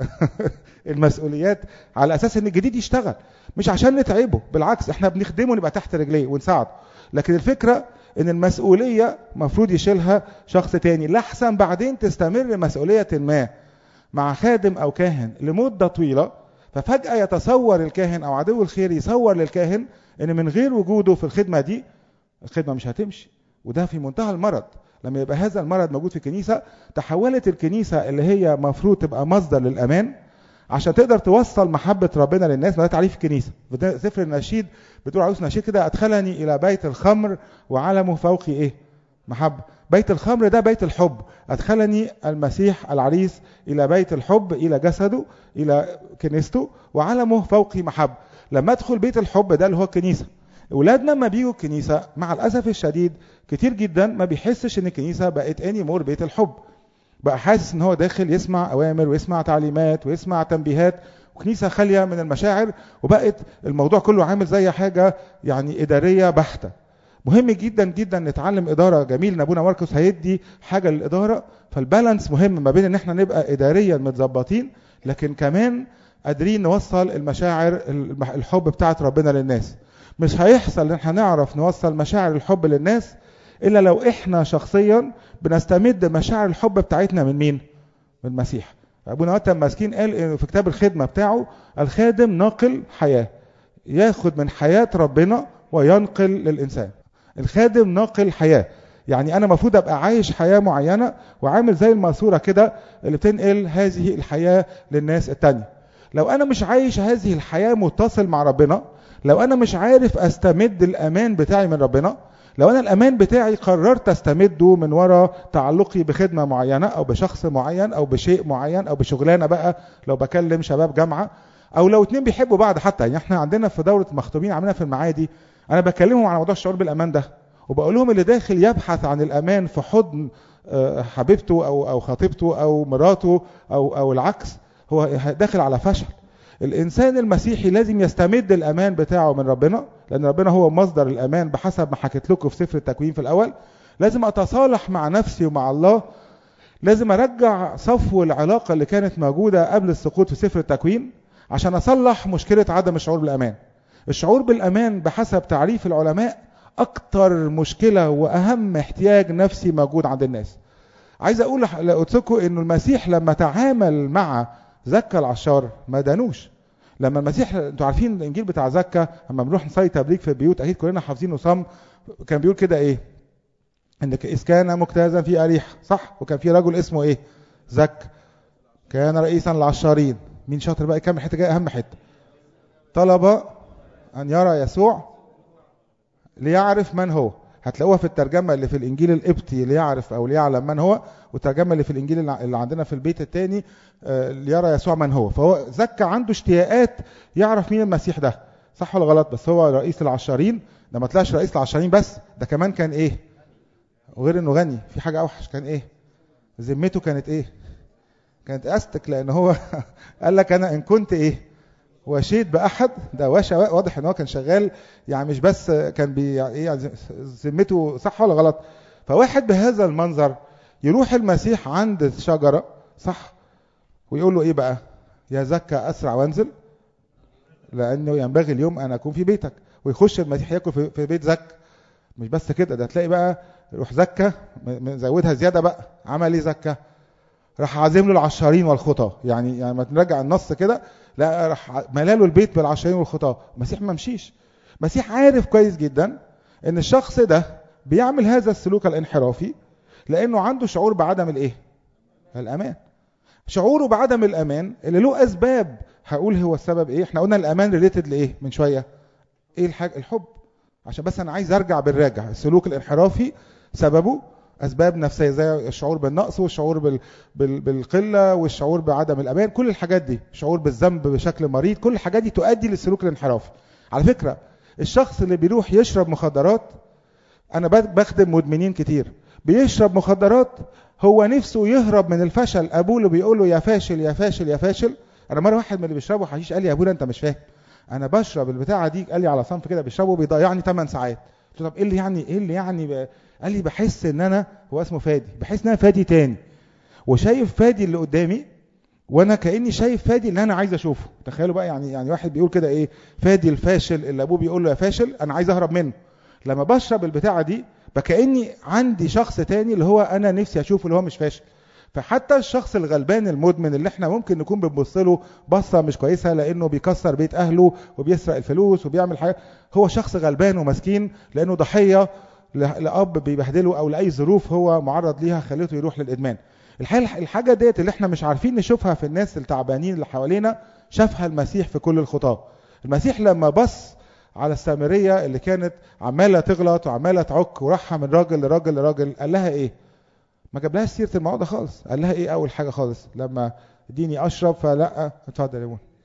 المسؤوليات على أساس إن الجديد يشتغل مش عشان نتعبه بالعكس إحنا بنخدمه نبقى تحت رجليه ونساعده. لكن الفكرة ان المسؤولية مفروض يشيلها شخص تاني لحسن بعدين تستمر مسؤولية ما مع خادم او كاهن لمدة طويلة ففجأة يتصور الكاهن او عدو الخير يصور للكاهن ان من غير وجوده في الخدمة دي الخدمة مش هتمشي وده في منتهى المرض لما يبقى هذا المرض موجود في الكنيسة تحولت الكنيسة اللي هي مفروض تبقى مصدر للأمان عشان تقدر توصل محبة ربنا للناس ما ده تعريف الكنيسة سفر النشيد بتقول عروس نشيد كده أدخلني إلى بيت الخمر وعلمه فوقي إيه محبة بيت الخمر ده بيت الحب أدخلني المسيح العريس إلى بيت الحب إلى جسده إلى كنيسته وعلمه فوقي محبة لما أدخل بيت الحب ده اللي هو الكنيسة أولادنا لما بيجوا الكنيسة مع الأسف الشديد كتير جدا ما بيحسش إن الكنيسة بقت أني مور بيت الحب بقى حاسس ان هو داخل يسمع اوامر ويسمع تعليمات ويسمع تنبيهات وكنيسه خاليه من المشاعر وبقت الموضوع كله عامل زي حاجه يعني اداريه بحته مهم جدا جدا نتعلم اداره جميل ان ابونا ماركوس هيدي حاجه للاداره فالبالانس مهم ما بين ان احنا نبقى اداريا متظبطين لكن كمان قادرين نوصل المشاعر الحب بتاعت ربنا للناس مش هيحصل ان احنا نعرف نوصل مشاعر الحب للناس الا لو احنا شخصيا بنستمد مشاعر الحب بتاعتنا من مين من المسيح ابونا وقت مسكين قال في كتاب الخدمه بتاعه الخادم ناقل حياه ياخد من حياه ربنا وينقل للانسان الخادم ناقل حياه يعني انا المفروض ابقى عايش حياه معينه وعامل زي الماسوره كده اللي بتنقل هذه الحياه للناس التانية لو انا مش عايش هذه الحياه متصل مع ربنا لو انا مش عارف استمد الامان بتاعي من ربنا لو انا الامان بتاعي قررت استمده من وراء تعلقي بخدمه معينه او بشخص معين او بشيء معين او بشغلانه بقى لو بكلم شباب جامعه او لو اتنين بيحبوا بعض حتى يعني احنا عندنا في دوره مخطوبين عاملينها في المعادي انا بكلمهم على موضوع الشعور بالامان ده وبقول لهم اللي داخل يبحث عن الامان في حضن حبيبته او او خطيبته او مراته او او العكس هو داخل على فشل الانسان المسيحي لازم يستمد الامان بتاعه من ربنا لان ربنا هو مصدر الامان بحسب ما حكيت لكم في سفر التكوين في الاول لازم اتصالح مع نفسي ومع الله لازم ارجع صفو العلاقه اللي كانت موجوده قبل السقوط في سفر التكوين عشان اصلح مشكله عدم الشعور بالامان الشعور بالامان بحسب تعريف العلماء اكتر مشكله واهم احتياج نفسي موجود عند الناس عايز اقول لكم انه المسيح لما تعامل مع زكا العشار ما دانوش لما المسيح انتوا عارفين الانجيل بتاع زكا لما بنروح نصلي تبريك في البيوت اكيد كلنا حافظينه صم كان بيقول كده ايه ان اذ كان مجتازا في اريح صح وكان في رجل اسمه ايه زك كان رئيسا للعشارين مين شاطر بقى كام حته جايه اهم حته طلب ان يرى يسوع ليعرف من هو هتلاقوها في الترجمة اللي في الإنجيل القبطي ليعرف أو ليعلم من هو والترجمة اللي في الإنجيل اللي عندنا في البيت الثاني ليرى يسوع من هو فهو زكى عنده اشتياقات يعرف مين المسيح ده صح ولا غلط بس هو رئيس العشارين ده ما طلعش رئيس العشارين بس ده كمان كان ايه وغير انه غني في حاجة اوحش كان ايه ذمته كانت ايه كانت استك لان هو قال لك انا ان كنت ايه وشيت باحد ده واشا واضح ان هو كان شغال يعني مش بس كان بي ايه ذمته صح ولا غلط فواحد بهذا المنظر يروح المسيح عند الشجره صح ويقول له ايه بقى يا زكا اسرع وانزل لانه ينبغي اليوم ان اكون في بيتك ويخش المسيح ياكل في بيت زكا مش بس كده ده تلاقي بقى يروح زكا مزودها زياده بقى عمل ايه زكا راح عازم له العشارين والخطى يعني يعني ما نرجع النص كده لا راح ملاله البيت بالعشارين والخطى المسيح ما مشيش المسيح عارف كويس جدا ان الشخص ده بيعمل هذا السلوك الانحرافي لانه عنده شعور بعدم الايه الامان شعوره بعدم الامان اللي له اسباب هقول هو السبب ايه احنا قلنا الامان ريليتد لايه من شويه ايه الحاجه الحب عشان بس انا عايز ارجع بالراجع السلوك الانحرافي سببه اسباب نفسيه زي الشعور بالنقص والشعور بال... بال... بالقله والشعور بعدم الامان كل الحاجات دي شعور بالذنب بشكل مريض كل الحاجات دي تؤدي للسلوك الانحرافي على فكره الشخص اللي بيروح يشرب مخدرات انا بخدم مدمنين كتير بيشرب مخدرات هو نفسه يهرب من الفشل ابوه اللي بيقول له يا فاشل يا فاشل يا فاشل انا مره واحد من اللي بيشربوا حشيش قال لي يا ابونا انت مش فاهم انا بشرب البتاعه دي قال لي على صنف كده بيشربه بيضيعني 8 ساعات قلت له طب ايه اللي يعني ايه اللي يعني ب... قال لي بحس ان انا هو اسمه فادي بحس ان انا فادي تاني وشايف فادي اللي قدامي وانا كاني شايف فادي اللي انا عايز اشوفه تخيلوا بقى يعني يعني واحد بيقول كده ايه فادي الفاشل اللي ابوه بيقول له يا فاشل انا عايز اهرب منه لما بشرب البتاعه دي فكاني عندي شخص تاني اللي هو انا نفسي اشوفه اللي هو مش فاشل فحتى الشخص الغلبان المدمن اللي احنا ممكن نكون بنبص له بصه مش كويسه لانه بيكسر بيت اهله وبيسرق الفلوس وبيعمل حاجه هو شخص غلبان ومسكين لانه ضحيه لاب بيبهدله او لاي ظروف هو معرض ليها خليته يروح للادمان الحاجه الحاجه ديت اللي احنا مش عارفين نشوفها في الناس التعبانين اللي حوالينا شافها المسيح في كل الخطاه المسيح لما بص على السامريه اللي كانت عماله تغلط وعماله تعك وراحها من راجل لراجل لراجل قال لها ايه ما جابلهاش سيره الموضوع ده خالص قال لها ايه اول حاجه خالص لما اديني اشرب فلا اتفضل يا بون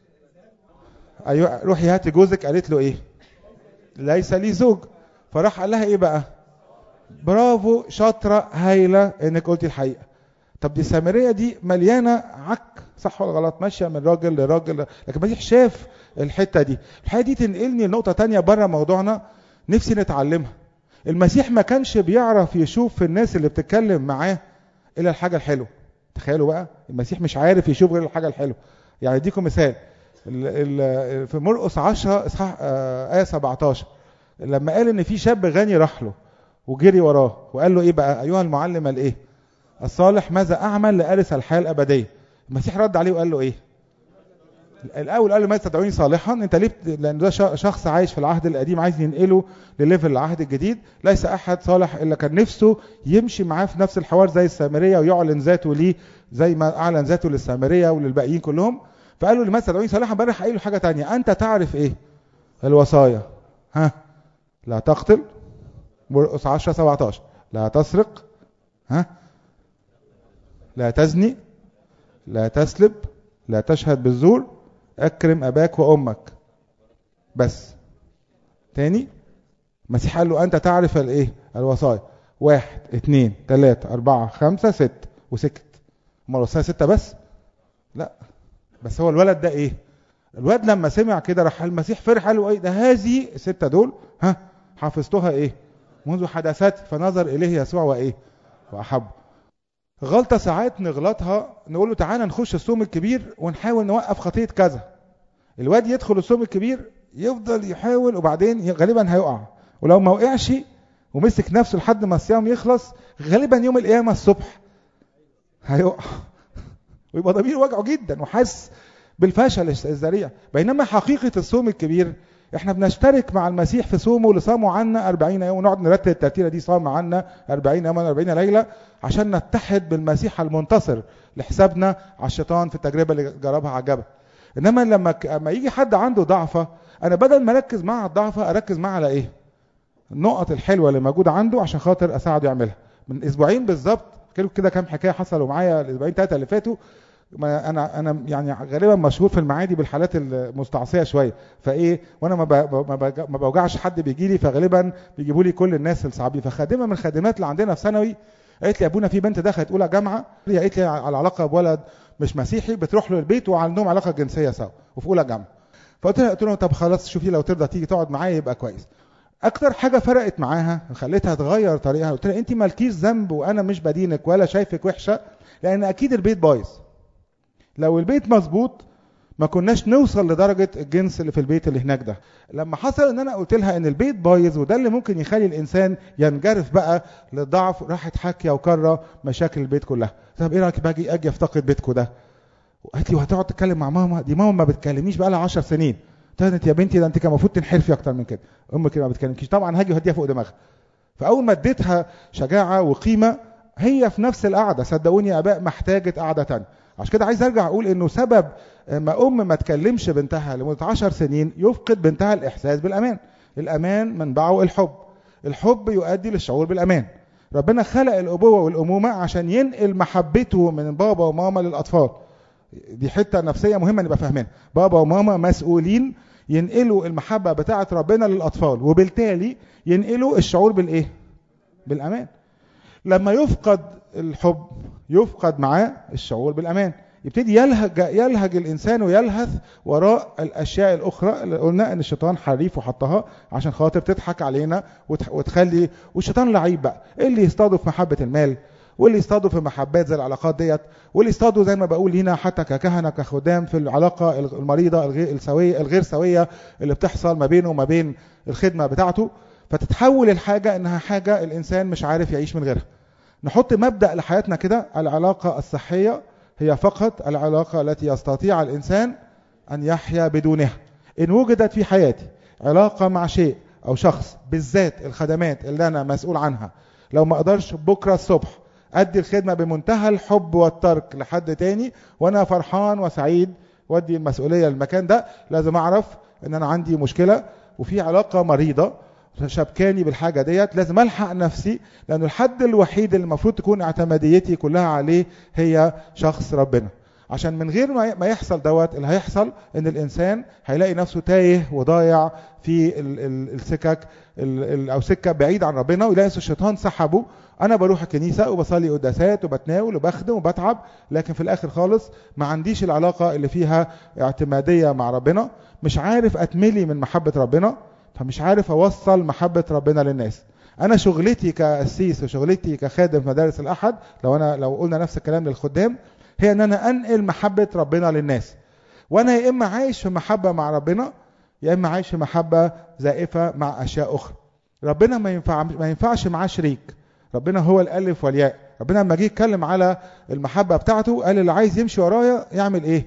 ايوه روحي هاتي جوزك قالت له ايه ليس لي زوج فراح قال لها ايه بقى برافو شاطره هايله انك قلتي الحقيقه طب دي السامريه دي مليانه عك صح ولا غلط ماشيه من راجل لراجل لكن المسيح شاف الحته دي الحته دي تنقلني لنقطه تانية بره موضوعنا نفسي نتعلمها المسيح ما كانش بيعرف يشوف في الناس اللي بتتكلم معاه الا الحاجه الحلوه تخيلوا بقى المسيح مش عارف يشوف غير الحاجه الحلوه يعني اديكم مثال ال ال في مرقس 10 اصحاح ايه 17 لما قال ان في شاب غني راح له وجري وراه وقال له ايه بقى ايها المعلم الايه الصالح ماذا اعمل لارث الحياه الابديه المسيح رد عليه وقال له ايه الاول قال له ماذا تدعوني صالحا انت ليه لان ده شخص عايش في العهد القديم عايز ينقله لليفل العهد الجديد ليس احد صالح الا كان نفسه يمشي معاه في نفس الحوار زي السامريه ويعلن ذاته ليه زي ما اعلن ذاته للسامريه وللباقيين كلهم فقال له لماذا تدعوني صالحا بقى راح قايل له حاجه ثانيه انت تعرف ايه الوصايا ها لا تقتل مرقس 10 17 لا تسرق ها لا تزني لا تسلب لا تشهد بالزور اكرم اباك وامك بس تاني المسيح قال له انت تعرف الايه الوصايا واحد اثنين ثلاثة أربعة خمسة ست وسكت امال الوصايا ستة بس لا بس هو الولد ده ايه الولد لما سمع كده راح المسيح فرح قال له ايه ده هذه الستة دول ها حفظتها ايه منذ حدثت فنظر اليه يسوع وايه واحب غلطه ساعات نغلطها نقول له تعالى نخش الصوم الكبير ونحاول نوقف خطيه كذا الواد يدخل الصوم الكبير يفضل يحاول وبعدين غالبا هيقع ولو ما وقعش ومسك نفسه لحد ما الصيام يخلص غالبا يوم القيامه الصبح هيقع ويبقى ضميره وجعه جدا وحاسس بالفشل الذريع بينما حقيقه الصوم الكبير احنا بنشترك مع المسيح في صومه اللي صاموا عنا 40 يوم ونقعد نرتب الترتيبه دي صام عنا 40 يوم 40 ليله عشان نتحد بالمسيح المنتصر لحسابنا على الشيطان في التجربه اللي جربها على الجبل انما لما لما يجي حد عنده ضعفه انا بدل ما اركز معاه على الضعفه اركز معاه على ايه النقط الحلوه اللي موجوده عنده عشان خاطر اساعده يعملها من اسبوعين بالظبط كده كام حكايه حصلوا معايا الاسبوعين ثلاثه اللي فاتوا ما انا انا يعني غالبا مشهور في المعادي بالحالات المستعصيه شويه فايه وانا ما ما بوجعش حد بيجي لي فغالبا بيجيبوا لي كل الناس الصعبين فخادمه من الخادمات اللي عندنا في ثانوي قالت لي يا ابونا في بنت دخلت اولى جامعه هي قالت لي على علاقه بولد مش مسيحي بتروح له البيت وعندهم علاقه جنسيه سوا وفي اولى جامعه فقلت لها قلت لهم طب خلاص شوفي لو ترضى تيجي تقعد معايا يبقى كويس اكتر حاجه فرقت معاها وخليتها تغير طريقها قلت لها انت مالكيش ذنب وانا مش بدينك ولا شايفك وحشه لان اكيد البيت بايظ لو البيت مظبوط ما كناش نوصل لدرجة الجنس اللي في البيت اللي هناك ده لما حصل ان انا قلت لها ان البيت بايظ وده اللي ممكن يخلي الانسان ينجرف بقى للضعف راحت حاكيه وكره مشاكل البيت كلها طب ايه رايك باجي اجي افتقد بيتكم ده قالت لي وهتقعد تتكلم مع ماما دي ماما ما بتكلمنيش بقى لها 10 سنين قلت لها يا بنتي ده انت كان المفروض تنحرفي اكتر من كده امك كده ما بتكلمكيش طبعا هاجي وهديها فوق دماغها فاول ما اديتها شجاعه وقيمه هي في نفس القعده صدقوني يا اباء محتاجه قعده ثانيه عشان كده عايز ارجع اقول انه سبب ما ام ما تكلمش بنتها لمده 10 سنين يفقد بنتها الاحساس بالامان الامان منبعه الحب الحب يؤدي للشعور بالامان ربنا خلق الابوه والامومه عشان ينقل محبته من بابا وماما للاطفال دي حته نفسيه مهمه نبقى فاهمينها بابا وماما مسؤولين ينقلوا المحبه بتاعه ربنا للاطفال وبالتالي ينقلوا الشعور بالايه بالامان لما يفقد الحب يفقد معاه الشعور بالامان يبتدي يلهج يلهج الانسان ويلهث وراء الاشياء الاخرى اللي قلنا ان الشيطان حريف وحطها عشان خاطر تضحك علينا وتخلي والشيطان لعيب بقى اللي يصطاده في محبه المال واللي يصطادوا في محبات زي العلاقات ديت واللي يصطادوا زي ما بقول هنا حتى ككهنه كخدام في العلاقه المريضه الغير السويه الغير سويه اللي بتحصل ما بينه وما بين الخدمه بتاعته فتتحول الحاجه انها حاجه الانسان مش عارف يعيش من غيرها نحط مبدا لحياتنا كده العلاقه الصحيه هي فقط العلاقه التي يستطيع الانسان ان يحيا بدونها ان وجدت في حياتي علاقه مع شيء او شخص بالذات الخدمات اللي انا مسؤول عنها لو ما اقدرش بكره الصبح ادي الخدمه بمنتهى الحب والترك لحد تاني وانا فرحان وسعيد وادي المسؤوليه للمكان ده لازم اعرف ان انا عندي مشكله وفي علاقه مريضه شبكاني بالحاجه ديت لازم الحق نفسي لانه الحد الوحيد اللي المفروض تكون اعتماديتي كلها عليه هي شخص ربنا عشان من غير ما يحصل دوت اللي هيحصل ان الانسان هيلاقي نفسه تايه وضايع في السكك او سكه بعيد عن ربنا ويلاقي الشيطان سحبه انا بروح الكنيسه وبصلي قداسات وبتناول وبخدم وبتعب لكن في الاخر خالص ما عنديش العلاقه اللي فيها اعتماديه مع ربنا مش عارف اتملي من محبه ربنا فمش عارف اوصل محبه ربنا للناس انا شغلتي كقسيس وشغلتي كخادم في مدارس الاحد لو انا لو قلنا نفس الكلام للخدام هي ان انا انقل محبه ربنا للناس وانا يا اما عايش في محبه مع ربنا يا اما عايش في محبه زائفه مع اشياء اخرى ربنا ما ينفع ما ينفعش معاه شريك ربنا هو الالف والياء ربنا لما جه يتكلم على المحبه بتاعته قال اللي عايز يمشي ورايا يعمل ايه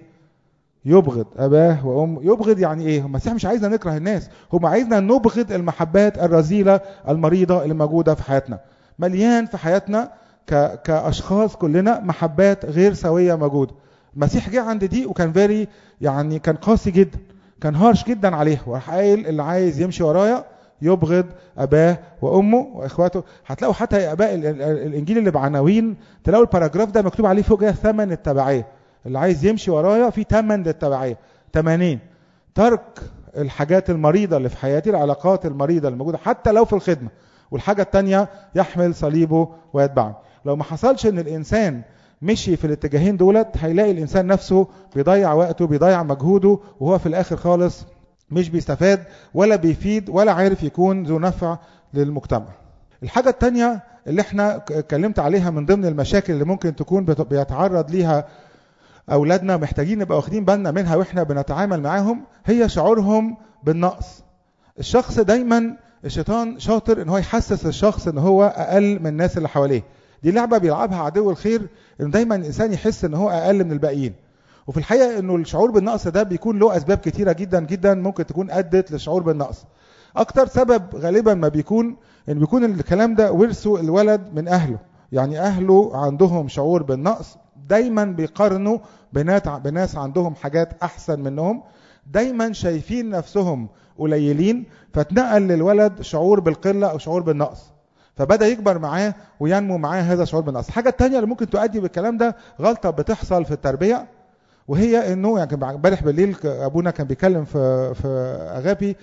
يبغض اباه وام يبغض يعني ايه المسيح مش عايزنا نكره الناس هو عايزنا نبغض المحبات الرذيله المريضه اللي موجوده في حياتنا مليان في حياتنا ك... كاشخاص كلنا محبات غير سويه موجوده المسيح جه عند دي وكان فيري يعني كان قاسي جدا كان هارش جدا عليها وراح قايل اللي عايز يمشي ورايا يبغض اباه وامه واخواته هتلاقوا حتى اباء الانجيل اللي بعناوين تلاقوا الباراجراف ده مكتوب عليه فوق كده ثمن التبعيه اللي عايز يمشي ورايا في ثمن للتبعيه 80 ترك الحاجات المريضه اللي في حياتي العلاقات المريضه الموجوده حتى لو في الخدمه والحاجه الثانيه يحمل صليبه ويتبعني لو ما حصلش ان الانسان مشي في الاتجاهين دولت هيلاقي الانسان نفسه بيضيع وقته بيضيع مجهوده وهو في الاخر خالص مش بيستفاد ولا بيفيد ولا عارف يكون ذو نفع للمجتمع الحاجة التانية اللي احنا اتكلمت عليها من ضمن المشاكل اللي ممكن تكون بيتعرض ليها اولادنا محتاجين نبقى واخدين بالنا منها واحنا بنتعامل معاهم هي شعورهم بالنقص الشخص دايما الشيطان شاطر ان هو يحسس الشخص ان هو اقل من الناس اللي حواليه دي لعبه بيلعبها عدو الخير ان دايما الانسان يحس ان هو اقل من الباقيين وفي الحقيقه انه الشعور بالنقص ده بيكون له اسباب كتيره جدا جدا ممكن تكون ادت للشعور بالنقص اكتر سبب غالبا ما بيكون ان بيكون الكلام ده ورثه الولد من اهله يعني اهله عندهم شعور بالنقص دايما بيقارنوا بنات بناس عندهم حاجات احسن منهم دايما شايفين نفسهم قليلين فتنقل للولد شعور بالقله او شعور بالنقص فبدا يكبر معاه وينمو معاه هذا الشعور بالنقص الحاجه الثانيه اللي ممكن تؤدي بالكلام ده غلطه بتحصل في التربيه وهي انه يعني امبارح بالليل ابونا كان بيتكلم في في اغابي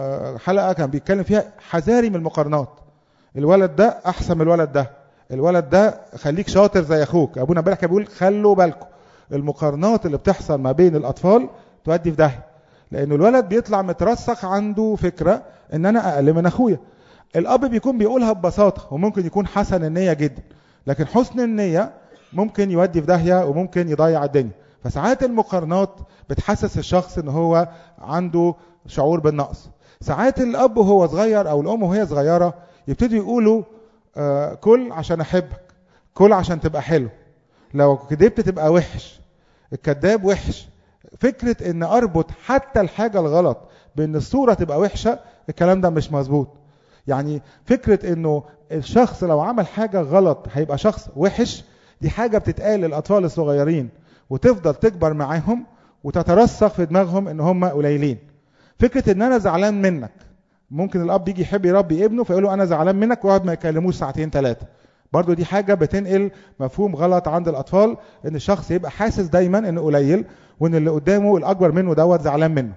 حلقه كان بيتكلم فيها حذاري من المقارنات الولد ده احسن من الولد ده الولد ده خليك شاطر زي اخوك ابونا امبارح كان بيقول خلوا بالكم المقارنات اللي بتحصل ما بين الاطفال تؤدي في داهيه لانه الولد بيطلع مترسخ عنده فكره ان انا اقل من اخويا الاب بيكون بيقولها ببساطه وممكن يكون حسن النيه جدا لكن حسن النيه ممكن يودي في داهيه وممكن يضيع الدنيا فساعات المقارنات بتحسس الشخص ان هو عنده شعور بالنقص ساعات الاب وهو صغير او الام وهي صغيره يبتدوا يقولوا آه كل عشان احبك كل عشان تبقى حلو لو كدبت تبقى وحش الكذاب وحش فكرة ان اربط حتى الحاجة الغلط بان الصورة تبقى وحشة الكلام ده مش مظبوط يعني فكرة انه الشخص لو عمل حاجة غلط هيبقى شخص وحش دي حاجة بتتقال للاطفال الصغيرين وتفضل تكبر معاهم وتترسخ في دماغهم ان هم قليلين فكرة ان انا زعلان منك ممكن الاب يجي يحب يربي ابنه فيقول له انا زعلان منك ويقعد ما يكلموش ساعتين ثلاثة برضو دي حاجة بتنقل مفهوم غلط عند الأطفال إن الشخص يبقى حاسس دايما إنه قليل وإن اللي قدامه الأكبر منه دوت زعلان منه.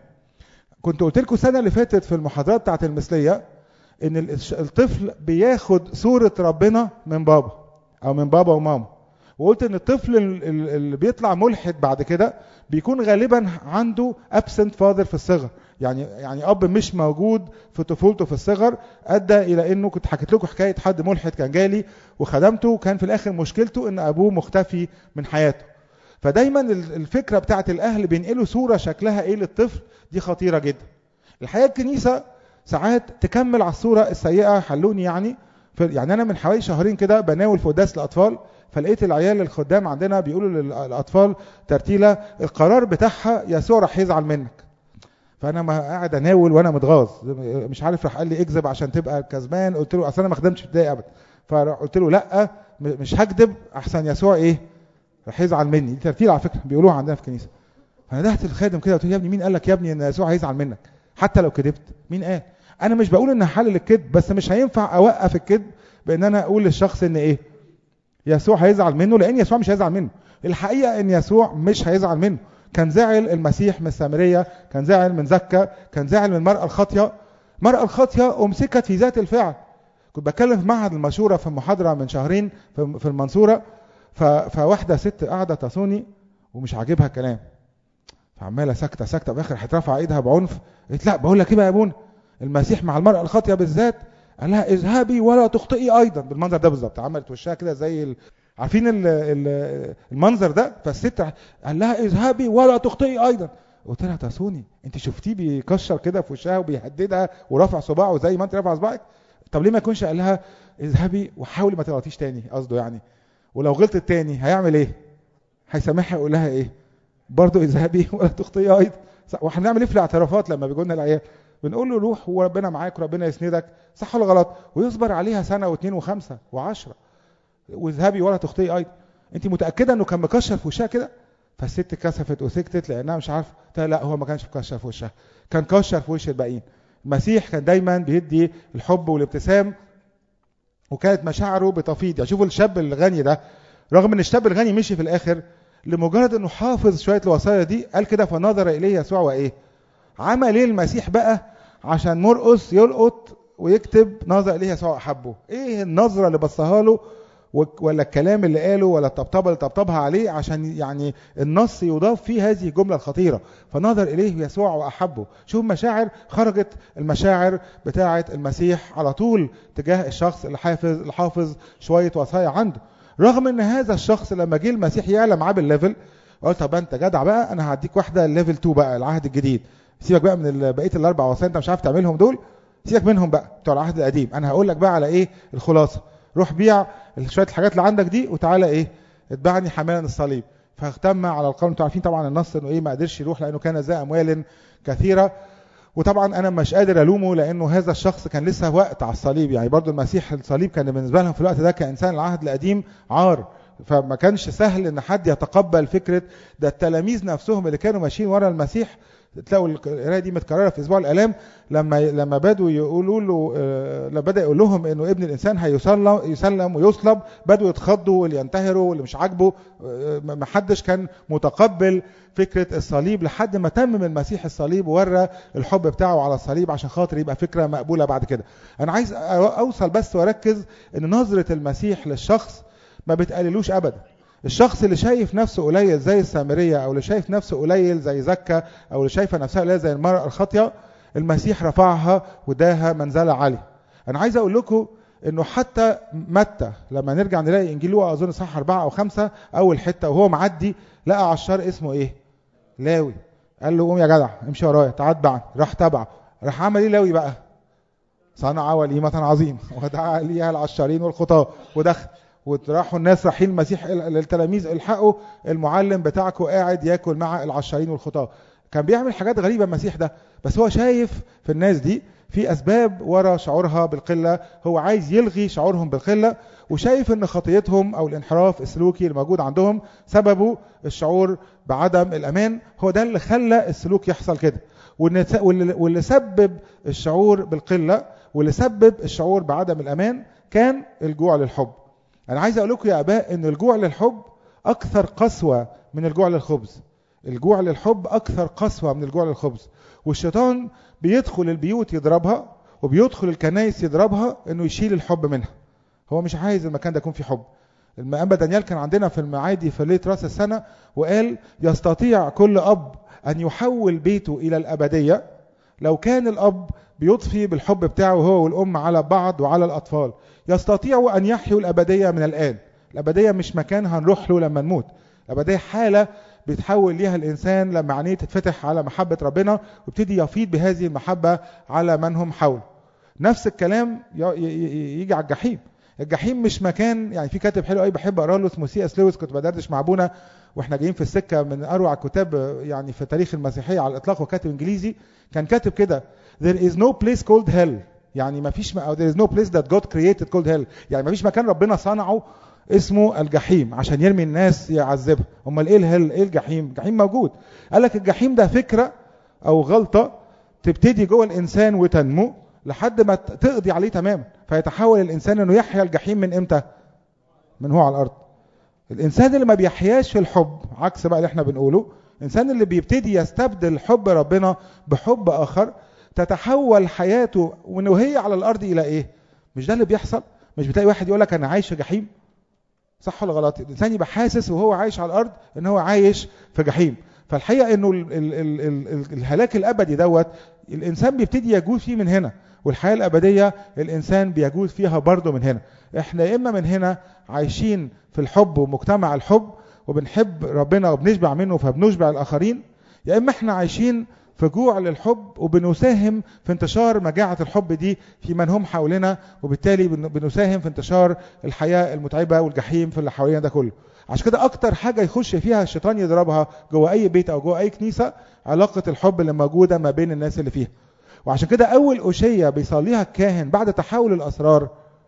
كنت قلت لكم السنة اللي فاتت في المحاضرات بتاعت المثلية إن الطفل بياخد صورة ربنا من بابا أو من بابا وماما. وقلت إن الطفل اللي بيطلع ملحد بعد كده بيكون غالبا عنده absent father في الصغر يعني يعني اب مش موجود في طفولته في الصغر ادى الى انه كنت حكيت لكم حكايه حد ملحد كان جالي وخدمته وكان في الاخر مشكلته ان ابوه مختفي من حياته فدايما الفكره بتاعت الاهل بينقلوا صوره شكلها ايه للطفل دي خطيره جدا الحقيقه الكنيسه ساعات تكمل على الصوره السيئه حلوني يعني يعني انا من حوالي شهرين كده بناول في قداس الاطفال فلقيت العيال الخدام عندنا بيقولوا للاطفال ترتيله القرار بتاعها يسوع راح يزعل منك فانا ما قاعد اناول وانا متغاظ مش عارف راح قال لي اكذب عشان تبقى كسبان قلت له اصل انا ما خدمتش ابتدائي ابدا فقلت له لا مش هكذب احسن يسوع ايه راح يزعل مني دي ترتيل على فكره بيقولوها عندنا في الكنيسه فندهت الخادم كده قلت له يا ابني مين قال لك يا ابني ان يسوع هيزعل منك حتى لو كذبت مين قال انا مش بقول ان حل الكذب بس مش هينفع اوقف الكذب بان انا اقول للشخص ان ايه يسوع هيزعل منه لان يسوع مش هيزعل منه الحقيقه ان يسوع مش هيزعل منه كان زعل المسيح من السامريه كان زعل من زكا كان زعل من المراه الخاطيه المراه الخاطيه امسكت في ذات الفعل كنت بتكلم في معهد المشوره في محاضره من شهرين في المنصوره فواحده ست قاعده تصوني ومش عاجبها الكلام فعماله ساكته ساكته في الاخر هترفع ايدها بعنف قالت لا بقول لك ايه بقى يا ابونا المسيح مع المراه الخاطيه بالذات قال لها اذهبي ولا تخطئي ايضا بالمنظر ده بالظبط عملت وشها كده زي ال... عارفين ال... ال... المنظر ده فالست قال لها اذهبي ولا تخطئي ايضا قلت لها تاسوني انت شفتيه بيكشر كده في وشها وبيهددها ورافع صباعه زي ما انت رافع صباعك طب ليه ما يكونش قال لها اذهبي وحاولي ما تغلطيش تاني قصده يعني ولو غلطت تاني هيعمل ايه هيسامحها يقول لها ايه برضه اذهبي ولا تخطئي ايضا واحنا بنعمل ايه في الاعترافات لما بيجوا لنا العيال بنقول له روح وربنا معاك وربنا يسندك صح ولا غلط ويصبر عليها سنه واثنين وخمسه وعشرة واذهبي ولا تخطئي ايضا انت متاكده انه كان مكشر في وشها كده فالست كسفت وسكتت لانها مش عارفه لا هو ما كانش مكشر في وشها كان كشر في وش الباقيين المسيح كان دايما بيدي الحب والابتسام وكانت مشاعره بتفيض يعني شوفوا الشاب الغني ده رغم ان الشاب الغني مشي في الاخر لمجرد انه حافظ شويه الوصايا دي قال كده فنظر اليه يسوع وايه عمل ايه المسيح بقى عشان مرقس يلقط ويكتب نظر اليه يسوع احبه ايه النظره اللي بصها له ولا الكلام اللي قاله ولا الطبطبه اللي طبطبها عليه عشان يعني النص يضاف فيه هذه الجمله الخطيره فنظر اليه يسوع واحبه شوف مشاعر خرجت المشاعر بتاعه المسيح على طول تجاه الشخص اللي حافظ اللي حافظ شويه وصايا عنده رغم ان هذا الشخص لما جه المسيح يعلى معاه بالليفل قال طب انت جدع بقى انا هديك واحده ليفل 2 بقى العهد الجديد سيبك بقى من بقيه الاربع وصايا انت مش عارف تعملهم دول سيبك منهم بقى بتوع العهد القديم انا هقول لك بقى على ايه الخلاصه روح بيع شويه الحاجات اللي عندك دي وتعالى ايه اتبعني حمالا الصليب فاهتم على القول انتوا عارفين طبعا النص انه ايه ما قدرش يروح لانه كان ذا اموال كثيره وطبعا انا مش قادر الومه لانه هذا الشخص كان لسه وقت على الصليب يعني برضو المسيح الصليب كان بالنسبه لهم في الوقت ده كانسان العهد القديم عار فما كانش سهل ان حد يتقبل فكره ده التلاميذ نفسهم اللي كانوا ماشيين ورا المسيح تلاقوا القرايه دي متكرره في اسبوع الالام لما لما بدوا يقولوا له لما بدا يقول لهم انه ابن الانسان هيسلم يسلم ويصلب بدوا يتخضوا واللي ينتهروا واللي مش عاجبه ما حدش كان متقبل فكره الصليب لحد ما تمم المسيح الصليب وورى الحب بتاعه على الصليب عشان خاطر يبقى فكره مقبوله بعد كده انا عايز اوصل بس واركز ان نظره المسيح للشخص ما بتقللوش ابدا الشخص اللي شايف نفسه قليل زي السامرية أو اللي شايف نفسه قليل زي زكا أو اللي شايفة نفسها قليل زي المرأة الخاطية المسيح رفعها وداها منزلة عالية أنا عايز أقول لكم إنه حتى متى لما نرجع نلاقي إنجيل لوقا أظن صح أربعة أو خمسة أول حتة وهو معدي لقى عشار اسمه إيه؟ لاوي قال له قوم يا جدع امشي ورايا تعال اتبعني راح تبعه راح عمل إيه لاوي بقى؟ صنع وليمة عظيمة ودعا ليها العشارين والخطاة ودخل وراحوا الناس رايحين المسيح للتلاميذ الحقوا المعلم بتاعكم قاعد ياكل مع العشارين والخطاة كان بيعمل حاجات غريبة المسيح ده بس هو شايف في الناس دي في أسباب ورا شعورها بالقلة هو عايز يلغي شعورهم بالقلة وشايف ان خطيتهم او الانحراف السلوكي الموجود عندهم سببه الشعور بعدم الامان هو ده اللي خلى السلوك يحصل كده واللي سبب الشعور بالقلة واللي سبب الشعور بعدم الامان كان الجوع للحب انا عايز اقول لكم يا اباء ان الجوع للحب اكثر قسوة من الجوع للخبز الجوع للحب اكثر قسوة من الجوع للخبز والشيطان بيدخل البيوت يضربها وبيدخل الكنائس يضربها انه يشيل الحب منها هو مش عايز المكان ده يكون فيه حب الأنبا دانيال كان عندنا في المعادي في ليله راس السنه وقال يستطيع كل اب ان يحول بيته الى الابديه لو كان الاب بيضفي بالحب بتاعه هو والام على بعض وعلى الاطفال يستطيع ان يحيوا الابديه من الان الابديه مش مكان هنروح له لما نموت الابديه حاله بيتحول ليها الانسان لما عينيه تتفتح على محبه ربنا ويبتدي يفيض بهذه المحبه على من هم حوله نفس الكلام يجي على الجحيم الجحيم مش مكان يعني في كاتب حلو قوي بحب اقرا له اسمه سي اس لويس كنت بدردش مع ابونا واحنا جايين في السكه من اروع الكتاب يعني في تاريخ المسيحيه على الاطلاق وكاتب انجليزي كان كاتب كده there is no place called hell يعني ما فيش م... there is no place that God created called hell يعني ما فيش مكان ربنا صنعه اسمه الجحيم عشان يرمي الناس يعذبها امال ايه الهل ايه الجحيم الجحيم موجود قال لك الجحيم ده فكره او غلطه تبتدي جوه الانسان وتنمو لحد ما تقضي عليه تماما فيتحول الانسان انه يحيا الجحيم من امتى من هو على الارض الانسان اللي ما بيحياش في الحب عكس بقى اللي احنا بنقوله الانسان اللي بيبتدي يستبدل حب ربنا بحب اخر تتحول حياته وهي على الارض الى ايه مش ده اللي بيحصل مش بتلاقي واحد يقول لك انا عايش في جحيم صح ولا غلط الانسان يبقى حاسس وهو عايش على الارض ان هو عايش في جحيم فالحقيقه انه ال ال ال ال الهلاك الابدي دوت الانسان بيبتدي يجوز فيه من هنا والحياه الابديه الانسان بيجوز فيها برضه من هنا احنا يا اما من هنا عايشين في الحب ومجتمع الحب وبنحب ربنا وبنشبع منه فبنشبع الاخرين يا اما احنا عايشين في جوع للحب وبنساهم في انتشار مجاعة الحب دي في من هم حولنا وبالتالي بنساهم في انتشار الحياة المتعبة والجحيم في اللي حوالينا ده كله عشان كده اكتر حاجة يخش فيها الشيطان يضربها جوه اي بيت او جوه اي كنيسة علاقة الحب اللي موجودة ما بين الناس اللي فيها وعشان كده اول أشية بيصليها الكاهن بعد تحول الاسرار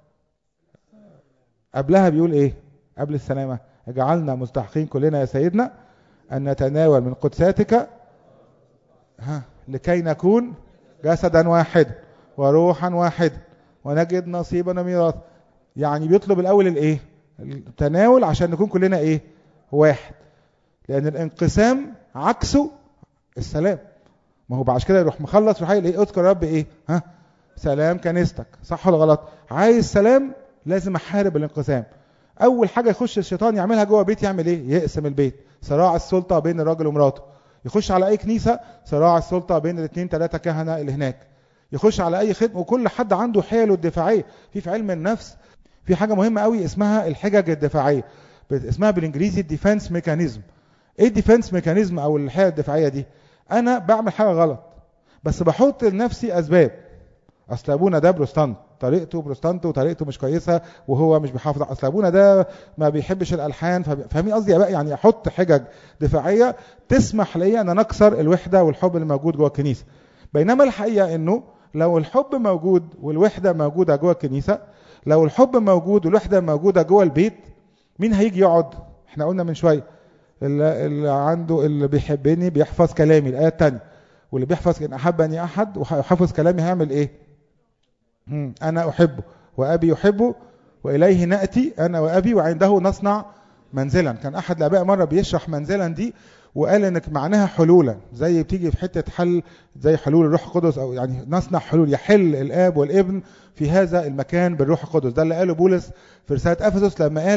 قبلها بيقول ايه قبل السلامة اجعلنا مستحقين كلنا يا سيدنا ان نتناول من قدساتك ها لكي نكون جسدا واحد وروحا واحد ونجد نصيبنا ميراث يعني بيطلب الاول الايه التناول عشان نكون كلنا ايه واحد لان الانقسام عكسه السلام ما هو بعد كده يروح مخلص يروح ايه اذكر رب ايه ها سلام كنيستك صح ولا غلط عايز سلام لازم احارب الانقسام اول حاجه يخش الشيطان يعملها جوه بيت يعمل ايه يقسم البيت صراع السلطه بين الراجل ومراته يخش على اي كنيسه صراع السلطه بين الاثنين ثلاثه كهنه اللي هناك يخش على اي خدمه وكل حد عنده حيله الدفاعيه في في علم النفس في حاجه مهمه قوي اسمها الحجج الدفاعيه اسمها بالانجليزي الديفense ميكانيزم ايه الديفنس ميكانيزم او الحيله الدفاعيه دي انا بعمل حاجه غلط بس بحط لنفسي اسباب اصل ابونا ده بروستانت طريقته بروستانت وطريقته مش كويسه وهو مش بيحافظ اصل ابونا ده ما بيحبش الالحان فاهمين قصدي بقى يعني احط حجج دفاعيه تسمح لي ان انا اكسر الوحده والحب اللي موجود جوه الكنيسه بينما الحقيقه انه لو الحب موجود والوحده موجوده جوه الكنيسه لو الحب موجود والوحده موجوده جوه البيت مين هيجي يقعد احنا قلنا من شويه اللي, اللي عنده اللي بيحبني بيحفظ كلامي الايه الثانيه واللي بيحفظ ان احبني احد وحفظ كلامي هيعمل ايه انا احبه وابي يحبه واليه ناتي انا وابي وعنده نصنع منزلا كان احد الاباء مره بيشرح منزلا دي وقال انك معناها حلولا زي بتيجي في حته حل زي حلول الروح القدس او يعني نصنع حلول يحل الاب والابن في هذا المكان بالروح القدس ده اللي قاله بولس في رساله افسس لما قال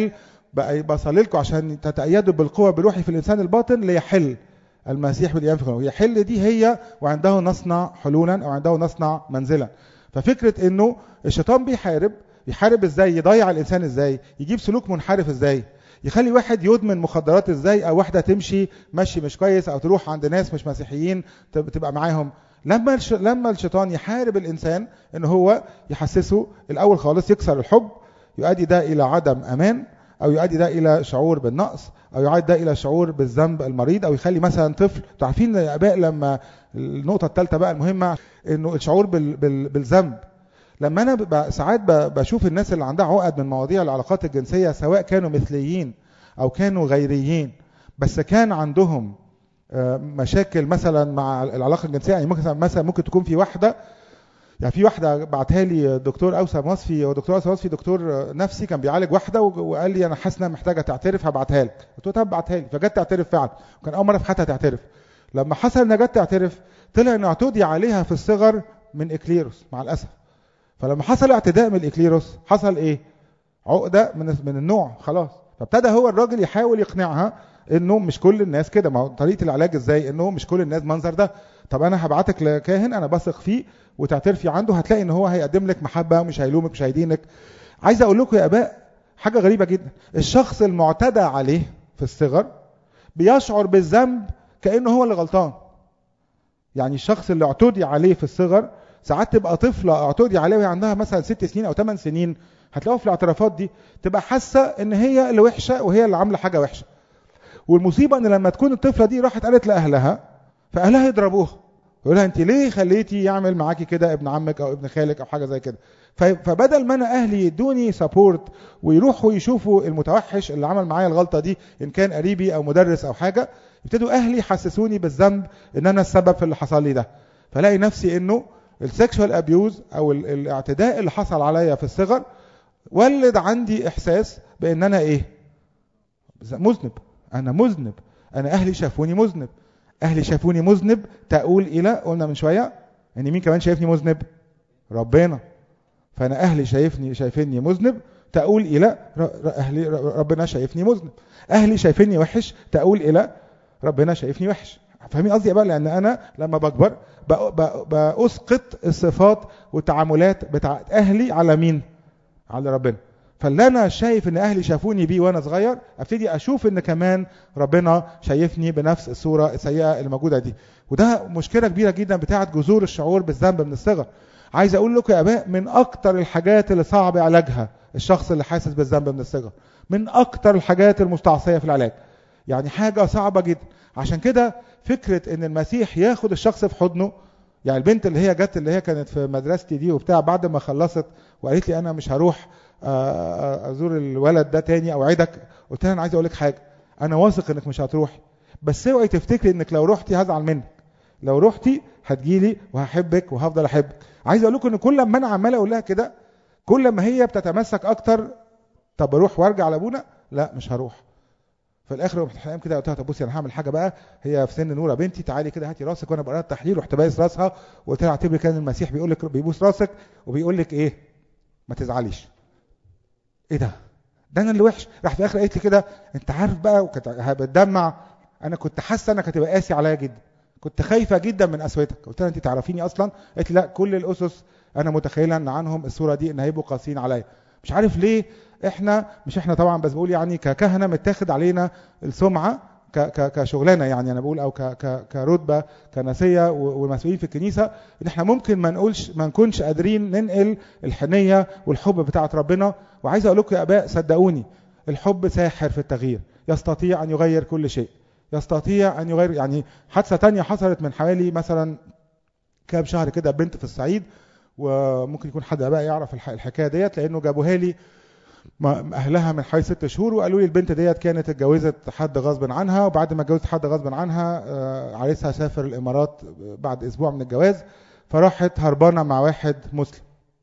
بقى بصلي لكم عشان تتأيدوا بالقوة بروحي في الإنسان الباطن ليحل المسيح بالإيمان في قلوبكم يحل دي هي وعنده نصنع حلولا أو عنده نصنع منزلا ففكرة إنه الشيطان بيحارب يحارب إزاي يضيع الإنسان إزاي يجيب سلوك منحرف إزاي يخلي واحد يدمن مخدرات ازاي او واحده تمشي مشي مش كويس او تروح عند ناس مش مسيحيين تبقى معاهم لما الش... لما الشيطان يحارب الانسان ان هو يحسسه الاول خالص يكسر الحب يؤدي ده الى عدم امان او يؤدي ده الى شعور بالنقص او يؤدي ده الى شعور بالذنب المريض او يخلي مثلا طفل عارفين يا اباء لما النقطه الثالثه بقى المهمه انه الشعور بال... بال... بالذنب لما انا ب... ساعات ب... بشوف الناس اللي عندها عقد من مواضيع العلاقات الجنسيه سواء كانوا مثليين او كانوا غيريين بس كان عندهم مشاكل مثلا مع العلاقه الجنسيه يعني ممكن مثلا ممكن تكون في واحده يعني في واحده بعتها لي دكتور اوسم وصفي ودكتور اوسم وصفي دكتور نفسي كان بيعالج واحده وقال لي انا حاسس انها محتاجه تعترف هبعتها لك قلت له طب ابعتها لي فجت تعترف فعلا وكان اول مره في حياتها تعترف لما حصل انها جت تعترف طلع انه اعتدي عليها في الصغر من اكليروس مع الاسف فلما حصل اعتداء من الاكليروس حصل ايه عقده من من النوع خلاص فابتدى هو الراجل يحاول يقنعها انه مش كل الناس كده ما هو طريقه العلاج ازاي انه مش كل الناس منظر ده طب انا هبعتك لكاهن انا بثق فيه وتعترفي عنده هتلاقي ان هو هيقدم لك محبه ومش هيلومك مش هيدينك عايز اقول لكم يا اباء حاجه غريبه جدا الشخص المعتدى عليه في الصغر بيشعر بالذنب كانه هو اللي غلطان يعني الشخص اللي اعتدي عليه في الصغر ساعات تبقى طفله اعتدي عليها وهي عندها مثلا ست سنين او ثمان سنين هتلاقوها في الاعترافات دي تبقى حاسه ان هي اللي وحشه وهي اللي عامله حاجه وحشه والمصيبه ان لما تكون الطفله دي راحت قالت لاهلها فاهلها يضربوها يقول لها انت ليه خليتي يعمل معاكي كده ابن عمك او ابن خالك او حاجه زي كده فبدل ما انا اهلي يدوني سبورت ويروحوا يشوفوا المتوحش اللي عمل معايا الغلطه دي ان كان قريبي او مدرس او حاجه يبتدوا اهلي يحسسوني بالذنب ان انا السبب في اللي حصل لي ده فلاقي نفسي انه السكشوال ابيوز او الاعتداء اللي حصل عليا في الصغر ولد عندي احساس بان انا ايه مذنب انا مذنب انا اهلي شافوني مذنب اهلي شافوني مذنب تقول الى قلنا من شويه ان مين كمان شايفني مذنب ربنا فانا اهلي شايفني شايفيني مذنب تقول الى اهلي ربنا شايفني مذنب اهلي شايفيني وحش تقول الى ربنا شايفني وحش فاهمين قصدي بقى لان انا لما بكبر باسقط الصفات والتعاملات بتاعت اهلي على مين على ربنا فاللي انا شايف ان اهلي شافوني بيه وانا صغير ابتدي اشوف ان كمان ربنا شايفني بنفس الصوره السيئه اللي موجوده دي وده مشكله كبيره جدا بتاعه جذور الشعور بالذنب من الصغر عايز اقول لكم يا اباء من اكتر الحاجات اللي صعب علاجها الشخص اللي حاسس بالذنب من الصغر من اكتر الحاجات المستعصيه في العلاج يعني حاجه صعبه جدا عشان كده فكره ان المسيح ياخد الشخص في حضنه يعني البنت اللي هي جت اللي هي كانت في مدرستي دي وبتاع بعد ما خلصت وقالت لي انا مش هروح ازور الولد ده تاني اوعدك قلت لها انا عايز اقول لك حاجه انا واثق انك مش هتروحي بس اوعي تفتكري انك لو رحتي هزعل منك لو رحتي هتجيلي وهحبك وهفضل احبك عايز اقول لكم ان كل ما انا عمال اقول لها كده كل ما هي بتتمسك اكتر طب اروح وارجع لابونا لا مش هروح في الاخر رحت حقيقة كده قلت لها طب بصي انا هعمل حاجه بقى هي في سن نوره بنتي تعالي كده هاتي راسك وانا بقرا التحليل رحت بايس راسها وقلت لها اعتبري كان المسيح بيقول لك بيبوس راسك وبيقول لك ايه ما تزعليش ايه ده ده انا اللي وحش راح في الاخر قالت لي كده انت عارف بقى وكانت بتدمع انا كنت حاسه انك هتبقى قاسي عليا جدا كنت خايفه جدا من قسوتك قلت لها انت تعرفيني اصلا قالت لي لا كل الاسس انا متخيله ان عنهم الصوره دي ان هيبقوا قاسيين عليا مش عارف ليه احنا مش احنا طبعا بس بقول يعني ككهنه متاخد علينا السمعه كشغلانه يعني انا بقول او كرتبه كنسيه ومسؤولين في الكنيسه ان احنا ممكن ما نقولش ما نكونش قادرين ننقل الحنيه والحب بتاعه ربنا وعايز اقول لكم يا اباء صدقوني الحب ساحر في التغيير يستطيع ان يغير كل شيء يستطيع ان يغير يعني حادثه تانية حصلت من حوالي مثلا كام شهر كده بنت في الصعيد وممكن يكون حد بقى يعرف الحكايه ديت لانه جابوها لي اهلها من حوالي ست شهور وقالوا لي البنت ديت كانت اتجوزت حد غصب عنها وبعد ما اتجوزت حد غصب عنها عريسها سافر الامارات بعد اسبوع من الجواز فراحت هربانه مع واحد مسلم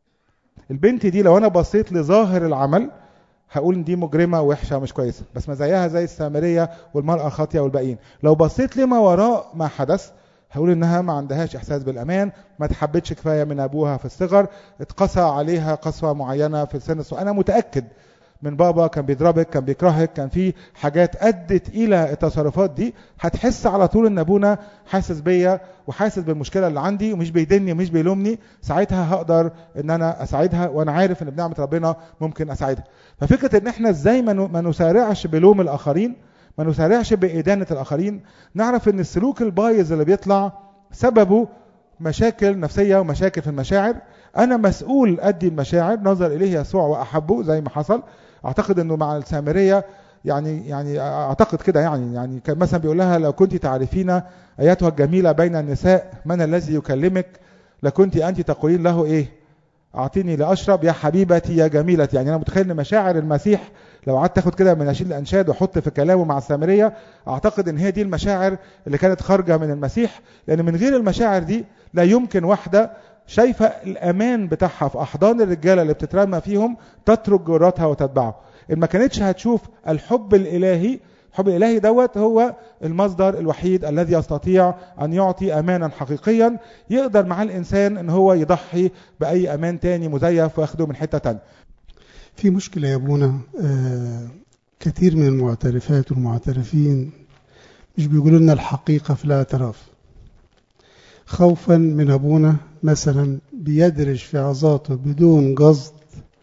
البنت دي لو انا بصيت لظاهر العمل هقول ان دي مجرمه وحشه مش كويسه بس ما زيها زي السامريه والمراه الخاطيه والباقيين لو بصيت لما وراء ما حدث هقول انها ما عندهاش احساس بالامان ما تحبتش كفايه من ابوها في الصغر اتقسى عليها قسوه معينه في السن الصغير انا متاكد من بابا كان بيضربك كان بيكرهك كان في حاجات ادت الى التصرفات دي هتحس على طول ان ابونا حاسس بيا وحاسس بالمشكله اللي عندي ومش بيدني ومش بيلومني ساعتها هقدر ان انا اساعدها وانا عارف ان بنعمه ربنا ممكن اساعدها ففكره ان احنا ازاي ما نسارعش بلوم الاخرين ما نسارعش بادانه الاخرين نعرف ان السلوك البايظ اللي بيطلع سببه مشاكل نفسيه ومشاكل في المشاعر انا مسؤول ادي المشاعر نظر اليه يسوع واحبه زي ما حصل اعتقد انه مع السامريه يعني يعني اعتقد كده يعني يعني كان مثلا بيقول لها لو كنت تعرفين ايتها الجميله بين النساء من الذي يكلمك لكنت انت تقولين له ايه اعطيني لاشرب يا حبيبتي يا جميلتي يعني انا متخيل ان مشاعر المسيح لو قعدت تاخد كده من نشيد الانشاد واحط في كلامه مع السامريه اعتقد ان هي دي المشاعر اللي كانت خارجه من المسيح لان من غير المشاعر دي لا يمكن واحده شايفه الامان بتاعها في احضان الرجاله اللي بتترمى فيهم تترك جراتها وتتبعه ان ما كانتش هتشوف الحب الالهي الحب الالهي دوت هو المصدر الوحيد الذي يستطيع ان يعطي امانا حقيقيا يقدر مع الانسان ان هو يضحي باي امان تاني مزيف وياخده من حته تانيه في مشكلة يا ابونا آه كثير من المعترفات والمعترفين مش بيقولوا لنا الحقيقة في الاعتراف خوفا من ابونا مثلا بيدرج في عظاته بدون قصد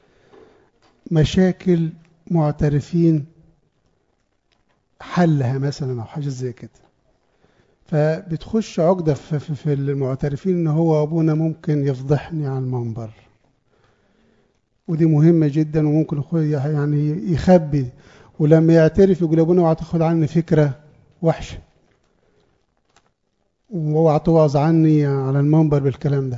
مشاكل معترفين حلها مثلا او حاجه زي كده فبتخش عقده في المعترفين ان هو ابونا ممكن يفضحني على المنبر ودي مهمه جدا وممكن يعني يخبي ولما يعترف يقول ابونا اوعى تاخد عني فكره وحشه واوعى توعظ عني على المنبر بالكلام ده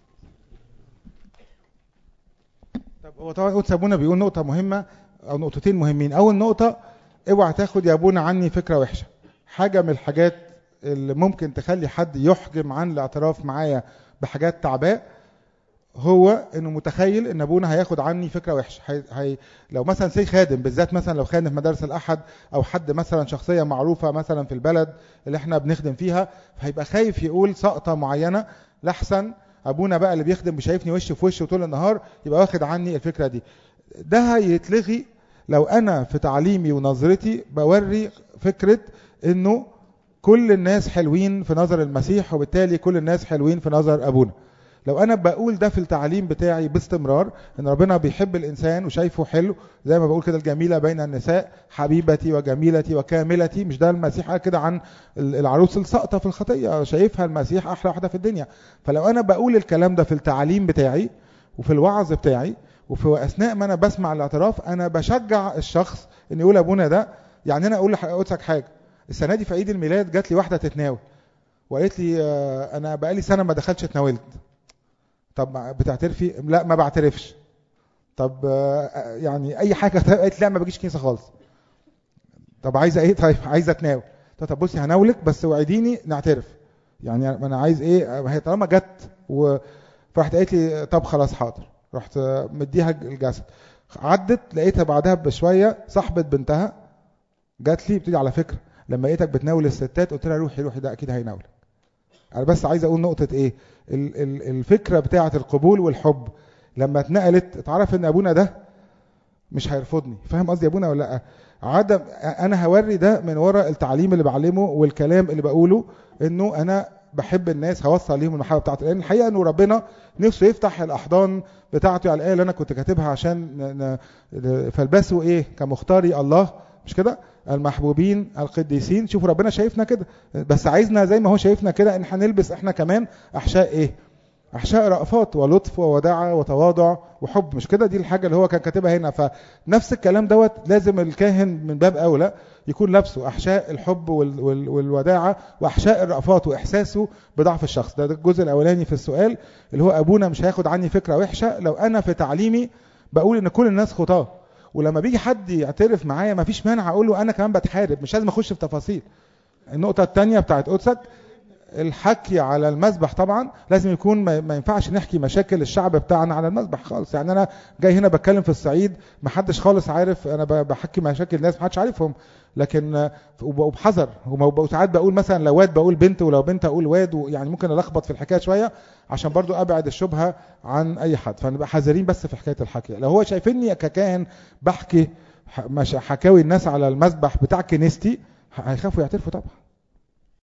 طب هو طبعا قدس ابونا بيقول نقطه مهمه او نقطتين مهمين اول نقطه اوعى تاخد يا ابونا عني فكره وحشه حاجه من الحاجات اللي ممكن تخلي حد يحجم عن الاعتراف معايا بحاجات تعباه هو انه متخيل ان ابونا هياخد عني فكره وحشه هي... هي... لو مثلا سي خادم بالذات مثلا لو خادم في مدارس الاحد او حد مثلا شخصيه معروفه مثلا في البلد اللي احنا بنخدم فيها هيبقى خايف يقول سقطه معينه لاحسن ابونا بقى اللي بيخدم وشايفني وش في وش طول النهار يبقى واخد عني الفكره دي ده هيتلغي لو انا في تعليمي ونظرتي بوري فكره انه كل الناس حلوين في نظر المسيح وبالتالي كل الناس حلوين في نظر ابونا لو انا بقول ده في التعليم بتاعي باستمرار ان ربنا بيحب الانسان وشايفه حلو زي ما بقول كده الجميله بين النساء حبيبتي وجميلتي وكاملتي مش ده المسيح قال كده عن العروس الساقطه في الخطيه شايفها المسيح احلى واحده في الدنيا فلو انا بقول الكلام ده في التعليم بتاعي وفي الوعظ بتاعي وفي اثناء ما انا بسمع الاعتراف انا بشجع الشخص ان يقول ابونا ده يعني انا اقول لحضرتك حاجه السنه دي في عيد الميلاد جات لي واحده تتناول وقالت لي انا بقالي سنه ما دخلتش اتناولت طب بتعترفي لا ما بعترفش طب يعني اي حاجه قالت لا ما بجيش كنيسه خالص طب عايزه ايه طيب عايزه اتناول طب بصي هناولك بس وعديني نعترف يعني انا عايز ايه هي طالما جت و فرحت قالت لي طب خلاص حاضر رحت مديها الجسد عدت لقيتها بعدها بشويه صاحبه بنتها جات لي بتقولي على فكره لما لقيتك بتناول الستات قلت لها روحي روحي ده اكيد هيناولك انا بس عايز اقول نقطه ايه الفكره بتاعه القبول والحب لما اتنقلت اتعرف ان ابونا ده مش هيرفضني فاهم قصدي ابونا ولا لا عدم انا هوري ده من ورا التعليم اللي بعلمه والكلام اللي بقوله انه انا بحب الناس هوصل ليهم المحبه بتاعته لان الحقيقه انه ربنا نفسه يفتح الاحضان بتاعته على الايه اللي انا كنت كاتبها عشان فالبسوا ايه كمختاري الله مش كده المحبوبين القديسين شوفوا ربنا شايفنا كده بس عايزنا زي ما هو شايفنا كده ان هنلبس احنا كمان احشاء ايه احشاء رأفات ولطف ووداعة وتواضع وحب مش كده دي الحاجة اللي هو كان كاتبها هنا فنفس الكلام دوت لازم الكاهن من باب اولى يكون لابسه احشاء الحب وال وال والوداعة واحشاء الرأفات واحساسه بضعف الشخص ده, ده الجزء الاولاني في السؤال اللي هو ابونا مش هياخد عني فكرة وحشة لو انا في تعليمي بقول ان كل الناس خطاه ولما بيجي حد يعترف معايا مفيش مانع اقول له انا كمان بتحارب مش لازم اخش في تفاصيل النقطه الثانيه بتاعت قدسك الحكي على المذبح طبعا لازم يكون ما ما ينفعش نحكي مشاكل الشعب بتاعنا على المذبح خالص يعني انا جاي هنا بتكلم في الصعيد ما حدش خالص عارف انا ب- بحكي مشاكل ناس ما حدش عارفهم لكن آه، وب- وبحذر وم- وساعات بقول مثلا لو واد بقول بنت ولو بنت اقول واد يعني ممكن الخبط في الحكايه شويه عشان برضو ابعد الشبهه عن اي حد فنبقى حذرين بس في حكايه الحكي لو هو شايفني ككاهن بحكي ح- مش- حكاوي الناس على المذبح بتاع كنيستي ه- هيخافوا يعترفوا طبعا